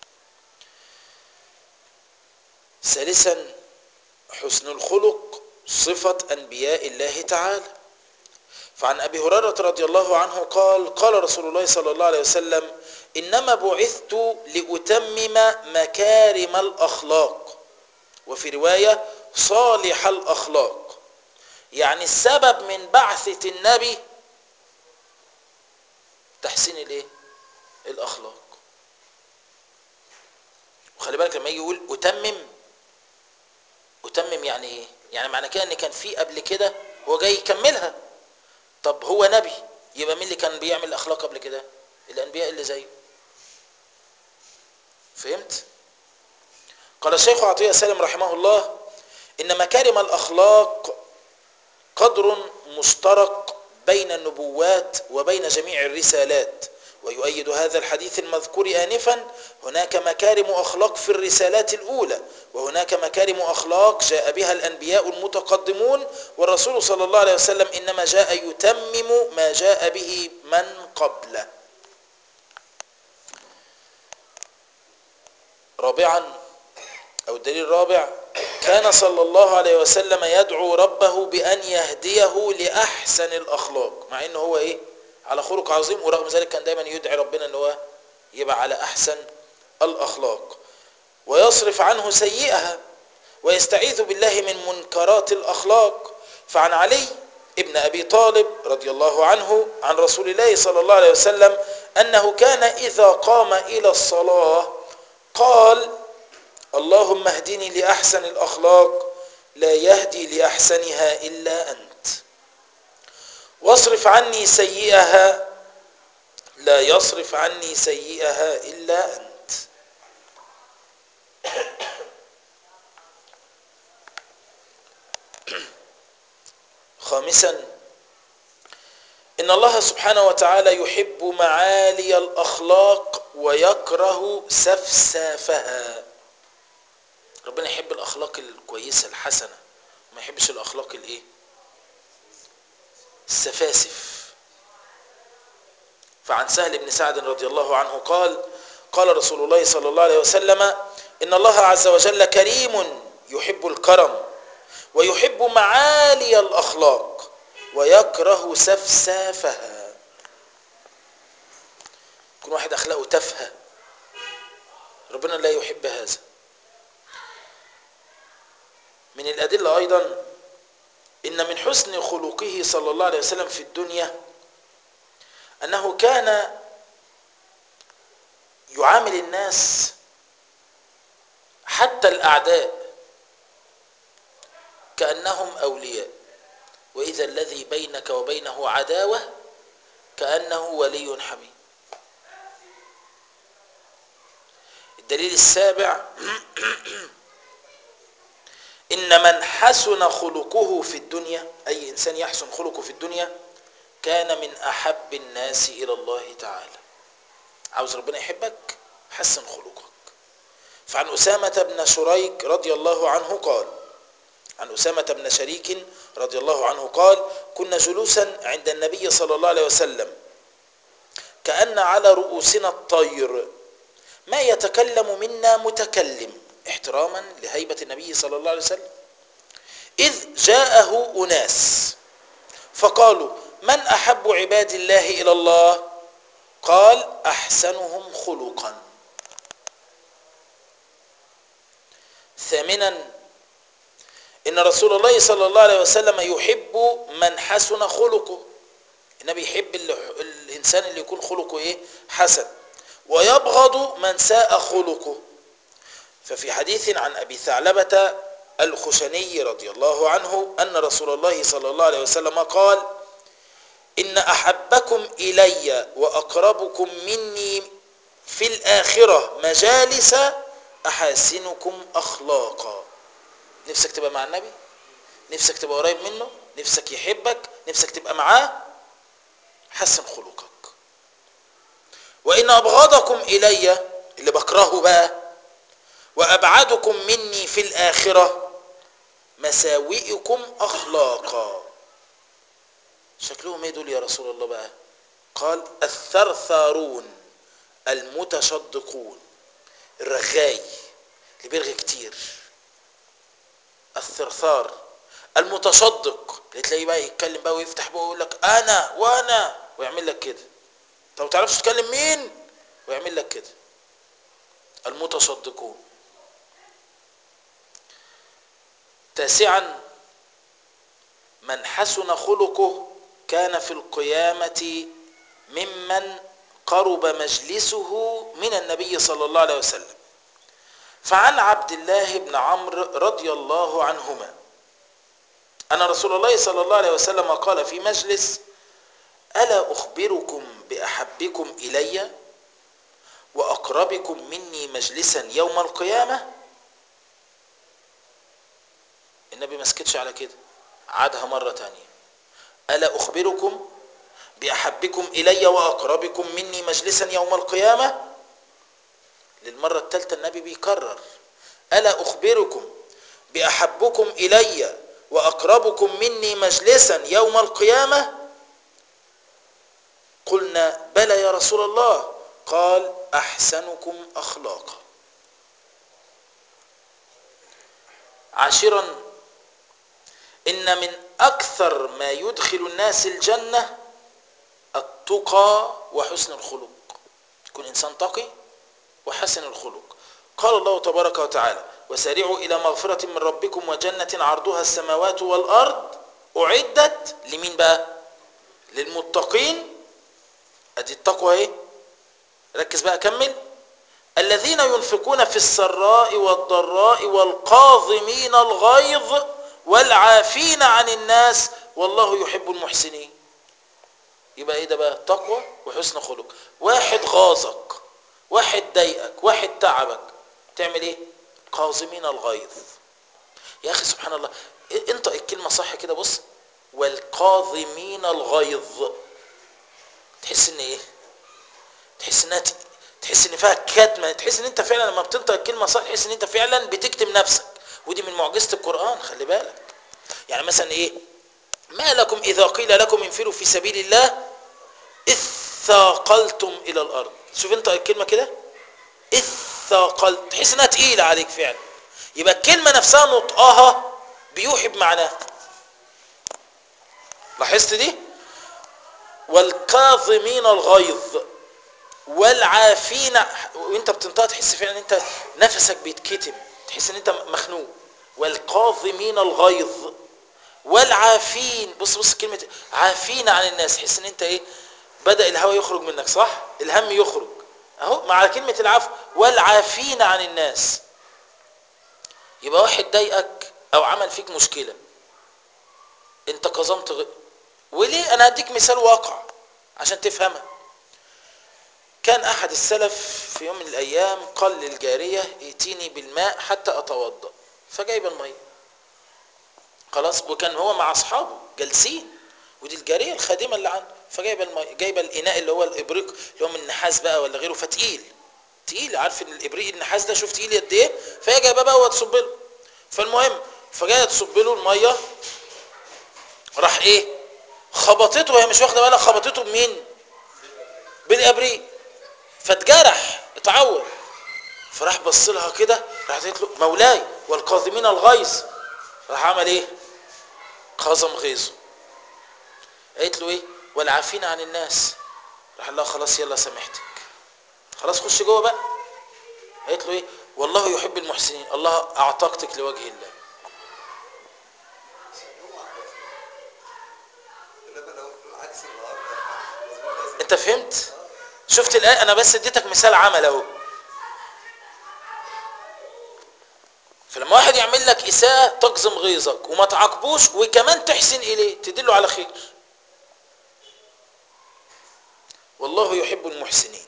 ثالثا حسن الخلق صفة أنبياء الله تعالى فعن أبي هريرة رضي الله عنه قال قال رسول الله صلى الله عليه وسلم إنما بعثت لأتمم مكارم الأخلاق وفي رواية صالح الأخلاق يعني السبب من بعثة النبي تحسين الايه الأخلاق وخلي بالك لما يجي يقول أتمم أتمم يعني ايه يعني معنى كده ان كان في قبل كده هو جاي يكملها طب هو نبي يبقى مين اللي كان بيعمل الاخلاق قبل كده الانبياء اللي زيه فهمت قال الشيخ عطية سالم رحمه الله ان مكارم الاخلاق قدر مشترك بين النبوات وبين جميع الرسالات ويؤيد هذا الحديث المذكور آنفا هناك مكارم أخلاق في الرسالات الأولى وهناك مكارم أخلاق جاء بها الأنبياء المتقدمون والرسول صلى الله عليه وسلم إنما جاء يتمم ما جاء به من قبله رابعا أو الدليل الرابع كان صلى الله عليه وسلم يدعو ربه بأن يهديه لأحسن الأخلاق مع إنه هو إيه على خلق عظيم ورغم ذلك كان دايما يدعي ربنا ان هو يبقى على احسن الاخلاق ويصرف عنه سيئها ويستعيذ بالله من منكرات الاخلاق فعن علي ابن ابي طالب رضي الله عنه عن رسول الله صلى الله عليه وسلم انه كان اذا قام الى الصلاه قال اللهم اهدني لاحسن الاخلاق لا يهدي لاحسنها الا انت واصرف عني سيئها لا يصرف عني سيئها إلا أنت خامسا إن الله سبحانه وتعالى يحب معالي الأخلاق ويكره سفسافها ربنا يحب الأخلاق الكويسة الحسنة ما يحبش الأخلاق الإيه السفاسف فعن سهل بن سعد رضي الله عنه قال قال رسول الله صلى الله عليه وسلم إن الله عز وجل كريم يحب الكرم ويحب معالي الأخلاق ويكره سفسافها يكون واحد أخلاقه تافهة ربنا لا يحب هذا من الأدلة أيضا إن من حسن خلقه صلى الله عليه وسلم في الدنيا أنه كان يعامل الناس حتى الأعداء كأنهم أولياء وإذا الذي بينك وبينه عداوة كأنه ولي حميم الدليل السابع إن من حسن خلقه في الدنيا أي إنسان يحسن خلقه في الدنيا كان من أحب الناس إلى الله تعالى عاوز ربنا يحبك حسن خلقك فعن أسامة بن شريك رضي الله عنه قال عن أسامة بن شريك رضي الله عنه قال كنا جلوسا عند النبي صلى الله عليه وسلم كأن على رؤوسنا الطير ما يتكلم منا متكلم احتراما لهيبة النبي صلى الله عليه وسلم إذ جاءه أناس فقالوا من أحب عباد الله إلى الله قال أحسنهم خلقا ثامنا إن رسول الله صلى الله عليه وسلم يحب من حسن خلقه النبي يحب الإنسان اللي يكون خلقه إيه حسن ويبغض من ساء خلقه ففي حديث عن أبي ثعلبة الخشني رضي الله عنه أن رسول الله صلى الله عليه وسلم قال إن أحبكم إلي وأقربكم مني في الآخرة مجالس أحاسنكم أخلاقا نفسك تبقى مع النبي نفسك تبقى قريب منه نفسك يحبك نفسك تبقى معاه حسن خلقك وإن أبغضكم إلي اللي بكرهه بقى وأبعدكم مني في الآخرة مساوئكم أخلاقا شكلهم ايه دول يا رسول الله بقى قال الثرثارون المتشدقون الرغاي اللي بيرغي كتير الثرثار المتشدق اللي تلاقيه بقى يتكلم بقى ويفتح بقى ويقول لك انا وانا ويعمل لك كده طب ما تعرفش تتكلم مين ويعمل لك كده المتشدقون تاسعا من حسن خلقه كان في القيامة ممن قرب مجلسه من النبي صلى الله عليه وسلم فعن عبد الله بن عمرو رضي الله عنهما أن رسول الله صلى الله عليه وسلم قال في مجلس ألا أخبركم بأحبكم إلي وأقربكم مني مجلسا يوم القيامة النبي ما سكتش على كده عادها مرة تانية ألا أخبركم بأحبكم إلي وأقربكم مني مجلسا يوم القيامة للمرة الثالثة النبي بيكرر ألا أخبركم بأحبكم إلي وأقربكم مني مجلسا يوم القيامة قلنا بلى يا رسول الله قال أحسنكم أخلاقا عاشرا إن من أكثر ما يدخل الناس الجنة التقى وحسن الخلق يكون إنسان تقي وحسن الخلق قال الله تبارك وتعالى وسارعوا إلى مغفرة من ربكم وجنة عرضها السماوات والأرض أعدت لمين بقى للمتقين أدي التقوى اهي ركز بقى كمل الذين ينفقون في السراء والضراء والقاظمين الغيظ والعافين عن الناس والله يحب المحسنين يبقى ايه ده بقى تقوى وحسن خلق واحد غاظك واحد ضايقك واحد تعبك تعمل ايه قاظمين الغيظ يا اخي سبحان الله انت الكلمه صح كده بص والقاظمين الغيظ تحس ان ايه تحس انها ت- تحس ان فيها كتمه تحس ان انت فعلا لما بتنطق الكلمه صح تحس ان انت فعلا بتكتم نفسك ودي من معجزه القران خلي بالك يعني مثلا ايه ما لكم اذا قيل لكم انفروا في سبيل الله اذ ثاقلتم الى الارض شوف انت الكلمه كده اذ ثاقلت تحس انها تقيله عليك فعلا يبقى الكلمه نفسها نطقها بيوحي بمعناها لاحظت دي والكاظمين الغيظ والعافين وانت بتنطق تحس فعلا ان انت نفسك بيتكتم تحس ان انت مخنوق والكاظمين الغيظ والعافين بص بص كلمة عافين عن الناس تحس ان انت ايه بدأ الهوى يخرج منك صح الهم يخرج اهو مع كلمة العفو والعافين عن الناس يبقى واحد ضايقك او عمل فيك مشكلة انت كظمت غ... وليه انا هديك مثال واقع عشان تفهمها كان احد السلف في يوم من الايام قال للجارية ائتيني بالماء حتى اتوضا فجايب المية خلاص وكان هو مع اصحابه جالسين ودي الجاريه الخادمه اللي عنده فجايبه المي... جايبه الاناء اللي هو الابريق اللي هو من النحاس بقى ولا غيره فتقيل تقيل عارف ان الابريق النحاس ده شوف تقيل قد ايه فهي جايباه بقى وتصب له فالمهم فجايه تصب له الميه راح ايه خبطته وهي مش واخده بالها خبطته بمين بالابريق فاتجرح اتعور فراح بص لها كده راحت قالت له مولاي والكاظمين الغيظ راح عمل ايه خزم غيظه قالت له ايه والعافين عن الناس راح قال لها خلاص يلا سامحتك خلاص خش جوه بقى قالت له ايه والله يحب المحسنين الله اعتقتك لوجه الله انما لو العكس النهارده مظبوط لازم انت فهمت شفت الآية انا بس اديتك مثال عمل اهو فلما واحد يعمل لك اساءة تقزم غيظك وما تعاقبوش وكمان تحسن اليه تدله على خير والله يحب المحسنين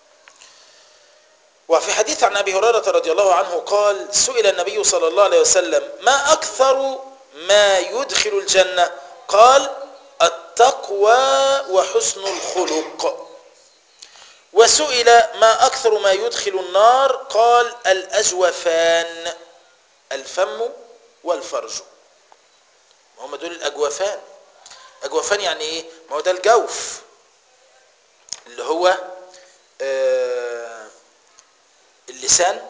وفي حديث عن ابي هريره رضي الله عنه قال سئل النبي صلى الله عليه وسلم ما اكثر ما يدخل الجنه قال التقوى وحسن الخلق وسئل ما اكثر ما يدخل النار قال الاجوفان الفم والفرج هم دول الاجوفان اجوفان يعني ايه ما هو ده الجوف اللي هو آه اللسان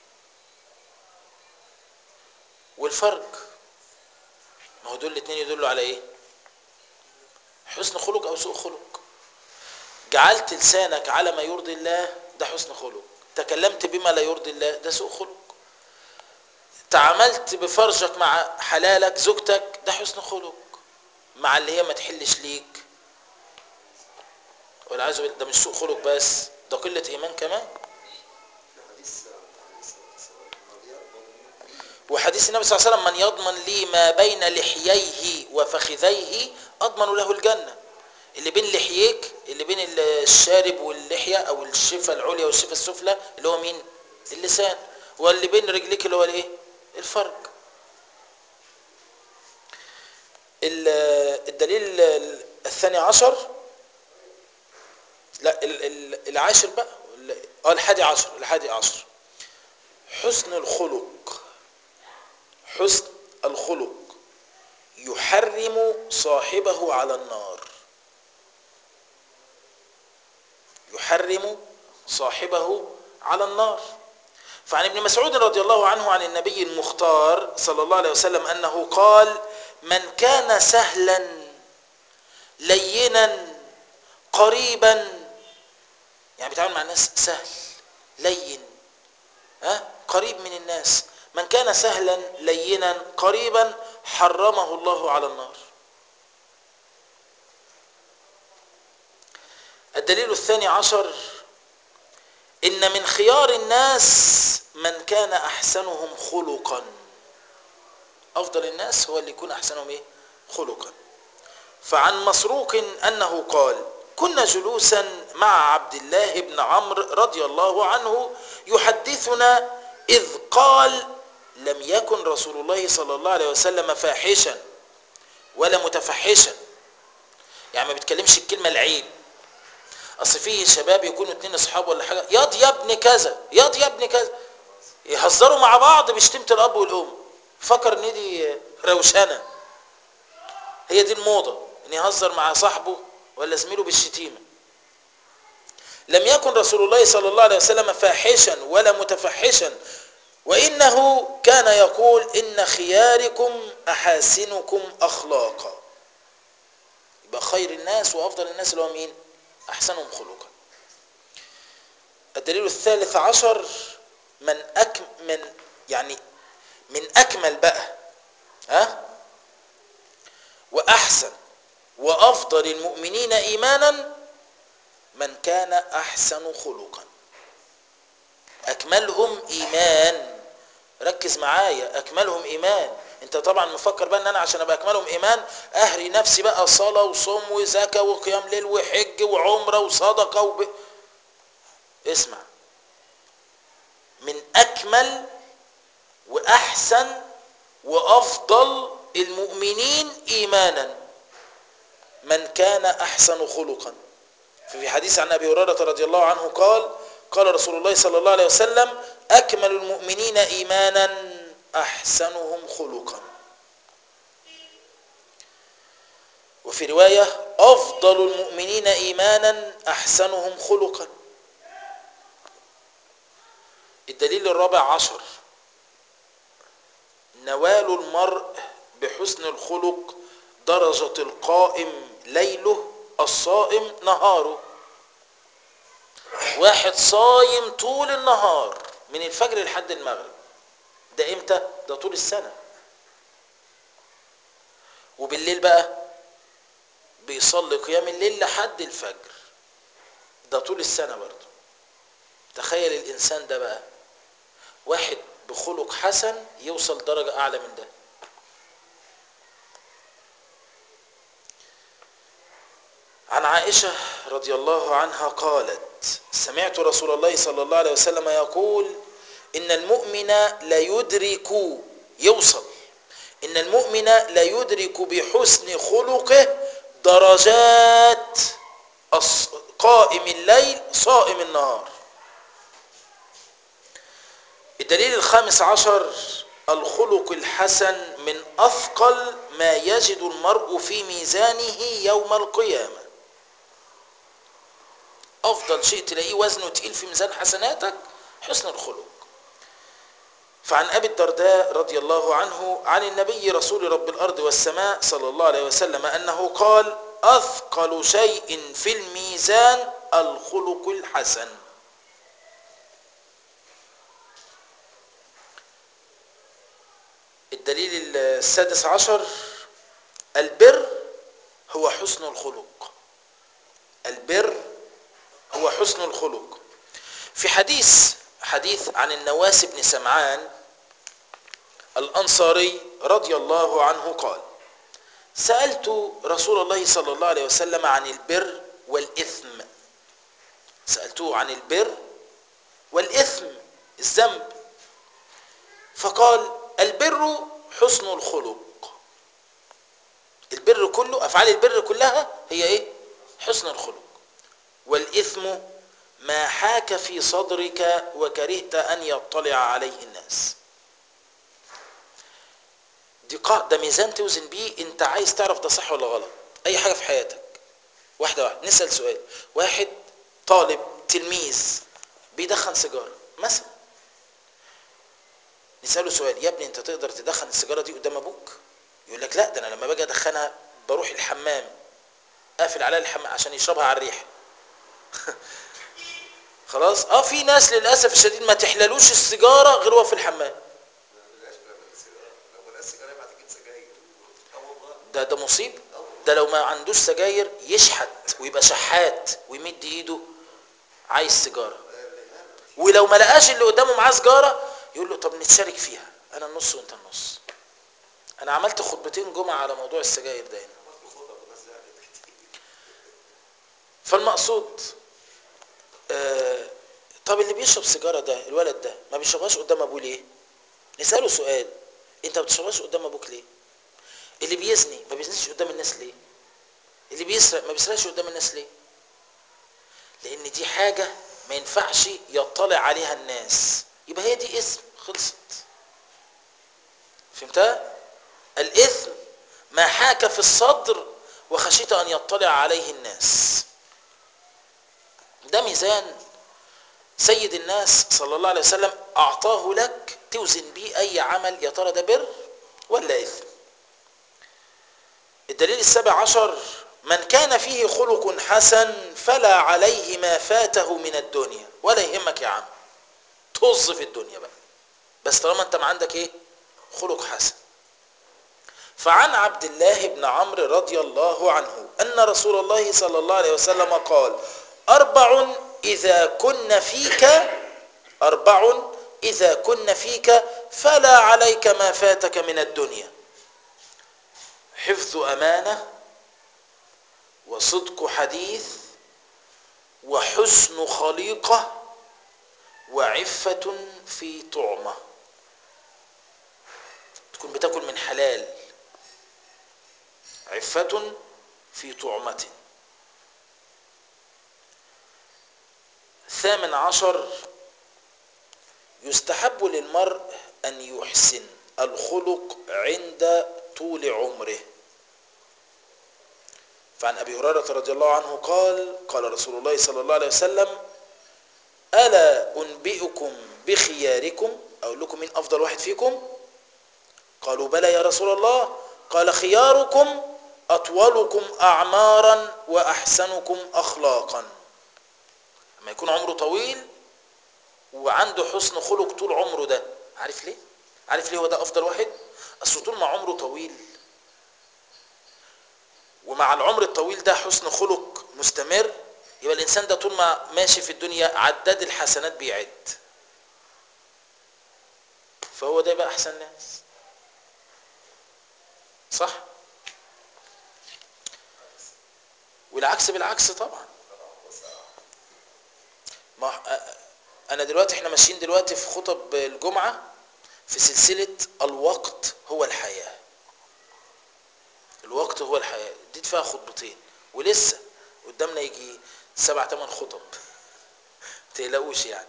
والفرج ما هو دول الاثنين يدلوا على ايه حسن خلق او سوء خلق جعلت لسانك على ما يرضي الله ده حسن خلق تكلمت بما لا يرضي الله ده سوء خلق تعاملت بفرجك مع حلالك زوجتك ده حسن خلق مع اللي هي ما تحلش ليك والعياذ بالله ده مش سوء خلق بس ده قلة ايمان كمان في حديث عن حديث الماضيات وحديث النبي صلى الله عليه وسلم من يضمن لي ما بين لحييه وفخذيه اضمن له الجنه اللي بين لحييك اللي بين الشارب واللحيه او الشفه العليا والشفه السفلى اللي هو مين اللسان واللي بين رجليك اللي هو الايه الفرج ال- الدليل الثاني عشر لا ال- ال- العاشر بقى ال- اه الحادي عشر الحادي عشر حسن الخلق حسن الخلق يحرم صاحبه على النار يحرم صاحبه على النار فعن ابن مسعود رضي الله عنه عن النبي المختار صلى الله عليه وسلم أنه قال من كان سهلا لينا قريبا يعني بيتعامل مع الناس سهل لين ها قريب من الناس من كان سهلا لينا قريبا حرمه الله على النار الدليل الثاني عشر إن من خيار الناس من كان أحسنهم خلقا أفضل الناس هو اللي يكون أحسنهم إيه؟ خلقا فعن مسروق أنه قال كنا جلوسا مع عبد الله بن عمرو رضي الله عنه يحدثنا إذ قال لم يكن رسول الله صلى الله عليه وسلم فاحشا ولا متفحشا يعني ما بيتكلمش الكلمة العيب اصل في شباب يكونوا اتنين اصحاب ولا حاجه ياض يا ابن كذا ياض يا ابن كذا يهزروا مع بعض بشتيمه الاب والام فكر ان دي روشنه هي دي الموضه ان يهزر مع صاحبه ولا زميله بالشتيمه لم يكن رسول الله صلى الله عليه وسلم فاحشا ولا متفحشا وانه كان يقول ان خياركم احاسنكم اخلاقا يبقى خير الناس وافضل الناس اللي هو مين أحسنهم خلقا الدليل الثالث عشر من أك من يعني من أكمل بقى ها وأحسن وأفضل المؤمنين إيمانا من كان أحسن خلقا أكملهم إيمان ركز معايا أكملهم إيمان انت طبعا مفكر بقى ان انا عشان ابقى اكملهم ايمان اهري نفسي بقى صلاه وصوم وزكاه وقيام ليل وحج وعمره وصدقه وب... اسمع من اكمل واحسن وافضل المؤمنين ايمانا من كان احسن خلقا ففي حديث عن ابي هريره رضي الله عنه قال قال رسول الله صلى الله عليه وسلم اكمل المؤمنين ايمانا احسنهم خلقا وفي روايه افضل المؤمنين ايمانا احسنهم خلقا الدليل الرابع عشر نوال المرء بحسن الخلق درجه القائم ليله الصائم نهاره واحد صايم طول النهار من الفجر لحد المغرب ده امتى ده طول السنه وبالليل بقى بيصلي قيام الليل لحد الفجر ده طول السنه برضه تخيل الانسان ده بقى واحد بخلق حسن يوصل درجه اعلى من ده عن عائشه رضي الله عنها قالت سمعت رسول الله صلى الله عليه وسلم يقول ان المؤمن لا يدرك يوصل ان المؤمن لا يدرك بحسن خلقه درجات قائم الليل صائم النهار الدليل الخامس عشر الخلق الحسن من اثقل ما يجد المرء في ميزانه يوم القيامه افضل شيء تلاقيه وزنه تقيل في ميزان حسناتك حسن الخلق فعن ابي الدرداء رضي الله عنه عن النبي رسول رب الارض والسماء صلى الله عليه وسلم انه قال اثقل شيء في الميزان الخلق الحسن الدليل السادس عشر البر هو حسن الخلق البر هو حسن الخلق في حديث حديث عن النواس بن سمعان الأنصاري رضي الله عنه قال سألت رسول الله صلى الله عليه وسلم عن البر والإثم سألته عن البر والإثم الذنب فقال البر حسن الخلق البر كله أفعال البر كلها هي إيه حسن الخلق والإثم ما حاك في صدرك وكرهت أن يطلع عليه الناس دي قا... ده ميزان توزن بيه انت عايز تعرف ده صح ولا غلط اي حاجه في حياتك واحده واحده نسال سؤال واحد طالب تلميذ بيدخن سيجاره مثلا نساله سؤال يا ابني انت تقدر تدخن السيجاره دي قدام ابوك يقول لك لا ده انا لما باجي ادخنها بروح الحمام قافل عليها الحمام عشان يشربها على الريح خلاص اه في ناس للاسف الشديد ما تحللوش السيجاره غير هو في الحمام بلاش بقى من السيجاره لو بلاش سيجاره يبقى هتجيب سجاير اه والله ده ده مصيبه ده لو ما عندوش سجاير يشحت ويبقى شحات ويمد ايده عايز سيجاره ولو ما لقاش اللي قدامه معاه سيجاره يقول له طب نتشارك فيها انا النص وانت النص انا عملت خطبتين جمعه على موضوع السجاير ده هنا عملت خطب والناس زعلت كتير فالمقصود آه طب اللي بيشرب سيجاره ده الولد ده ما بيشربهاش قدام ابوه ليه نساله سؤال انت ما بتشربهاش قدام ابوك ليه اللي بيزني ما بيزنيش قدام الناس ليه اللي بيسرق ما بيسرقش قدام الناس ليه لان دي حاجه ما ينفعش يطلع عليها الناس يبقى هي دي اسم خلصت فهمتها الاثم ما حاك في الصدر وخشيت ان يطلع عليه الناس ده ميزان سيد الناس صلى الله عليه وسلم اعطاه لك توزن بيه اي عمل يا ترى ده بر ولا اثم الدليل السابع عشر من كان فيه خلق حسن فلا عليه ما فاته من الدنيا ولا يهمك يا عم طز في الدنيا بقى بس طالما انت ما عندك ايه خلق حسن فعن عبد الله بن عمرو رضي الله عنه ان رسول الله صلى الله عليه وسلم قال اربع اذا كن فيك اربع اذا كن فيك فلا عليك ما فاتك من الدنيا حفظ امانه وصدق حديث وحسن خليقه وعفه في طعمه تكون بتاكل من حلال عفه في طعمه ثامن عشر يستحب للمرء ان يحسن الخلق عند طول عمره فعن ابي هريره رضي الله عنه قال قال رسول الله صلى الله عليه وسلم الا انبئكم بخياركم اقول لكم مين افضل واحد فيكم قالوا بلى يا رسول الله قال خياركم اطولكم اعمارا واحسنكم اخلاقا لما يكون عمره طويل وعنده حسن خلق طول عمره ده عارف ليه عارف ليه هو ده افضل واحد اصل طول ما عمره طويل ومع العمر الطويل ده حسن خلق مستمر يبقى الانسان ده طول ما ماشي في الدنيا عداد الحسنات بيعد فهو ده يبقى احسن ناس صح والعكس بالعكس طبعا ما انا دلوقتي احنا ماشيين دلوقتي في خطب الجمعه في سلسله الوقت هو الحياه الوقت هو الحياه اديت فيها خطبتين ولسه قدامنا يجي سبع ثمان خطب تقلقوش يعني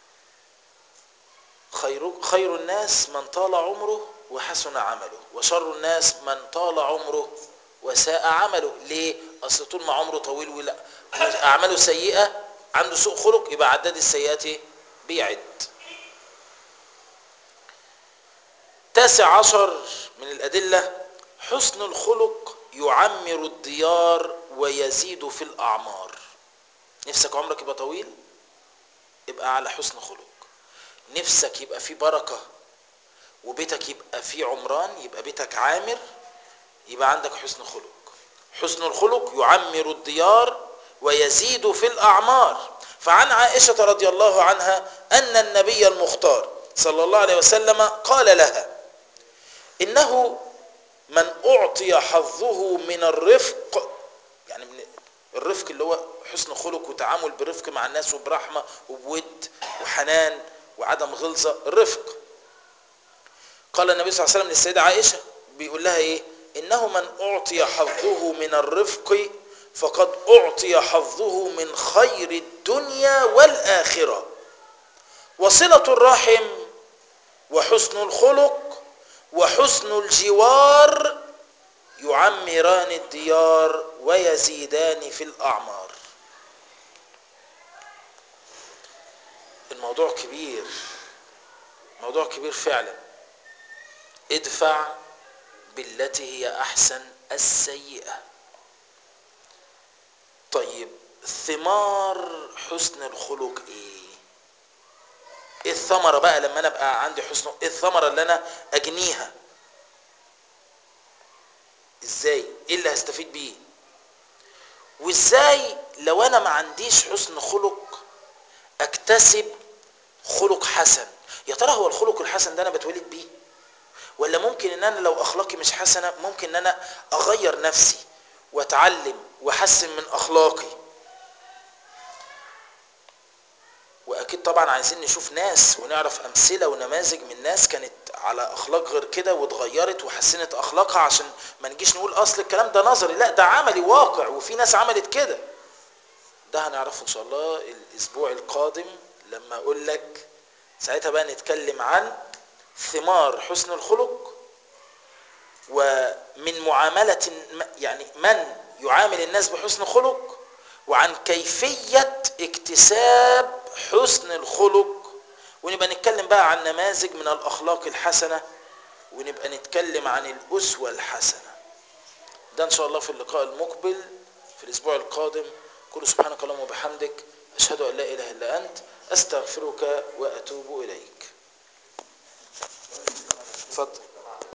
خير خير الناس من طال عمره وحسن عمله وشر الناس من طال عمره وساء عمله ليه اصل طول ما عمره طويل ولا اعماله سيئه عنده سوء خلق يبقى عداد السيئات بيعد تاسع عشر من الأدلة حسن الخلق يعمر الديار ويزيد في الأعمار نفسك عمرك يبقى طويل يبقى على حسن خلق نفسك يبقى فيه بركة وبيتك يبقى فيه عمران يبقى بيتك عامر يبقى عندك حسن خلق حسن الخلق يعمر الديار ويزيد في الأعمار فعن عائشة رضي الله عنها أن النبي المختار صلى الله عليه وسلم قال لها إنه من أعطي حظه من الرفق يعني من الرفق اللي هو حسن خلق وتعامل برفق مع الناس وبرحمة وبود وحنان وعدم غلظة الرفق قال النبي صلى الله عليه وسلم للسيدة عائشة بيقول لها ايه انه من اعطي حظه من الرفق فقد اعطي حظه من خير الدنيا والاخره وصله الرحم وحسن الخلق وحسن الجوار يعمران الديار ويزيدان في الاعمار الموضوع كبير موضوع كبير فعلا ادفع بالتي هي احسن السيئه طيب ثمار حسن الخلق ايه ايه الثمره بقى لما انا ابقى عندي حسن ايه الثمره اللي انا اجنيها ازاي ايه اللي هستفيد بيه وازاي لو انا ما عنديش حسن خلق اكتسب خلق حسن يا ترى هو الخلق الحسن ده انا بتولد بيه ولا ممكن ان انا لو اخلاقي مش حسنه ممكن ان انا اغير نفسي واتعلم واحسن من اخلاقي واكيد طبعا عايزين نشوف ناس ونعرف امثله ونماذج من ناس كانت على اخلاق غير كده واتغيرت وحسنت اخلاقها عشان ما نجيش نقول اصل الكلام ده نظري لا ده عملي واقع وفي ناس عملت كده ده هنعرفه ان شاء الله الاسبوع القادم لما اقول لك ساعتها بقى نتكلم عن ثمار حسن الخلق ومن معاملة يعني من يعامل الناس بحسن خلق وعن كيفية اكتساب حسن الخلق ونبقى نتكلم بقى عن نماذج من الأخلاق الحسنة ونبقى نتكلم عن الأسوة الحسنة ده إن شاء الله في اللقاء المقبل في الأسبوع القادم كل سبحانك اللهم وبحمدك أشهد أن لا إله إلا أنت أستغفرك وأتوب إليك اتفضل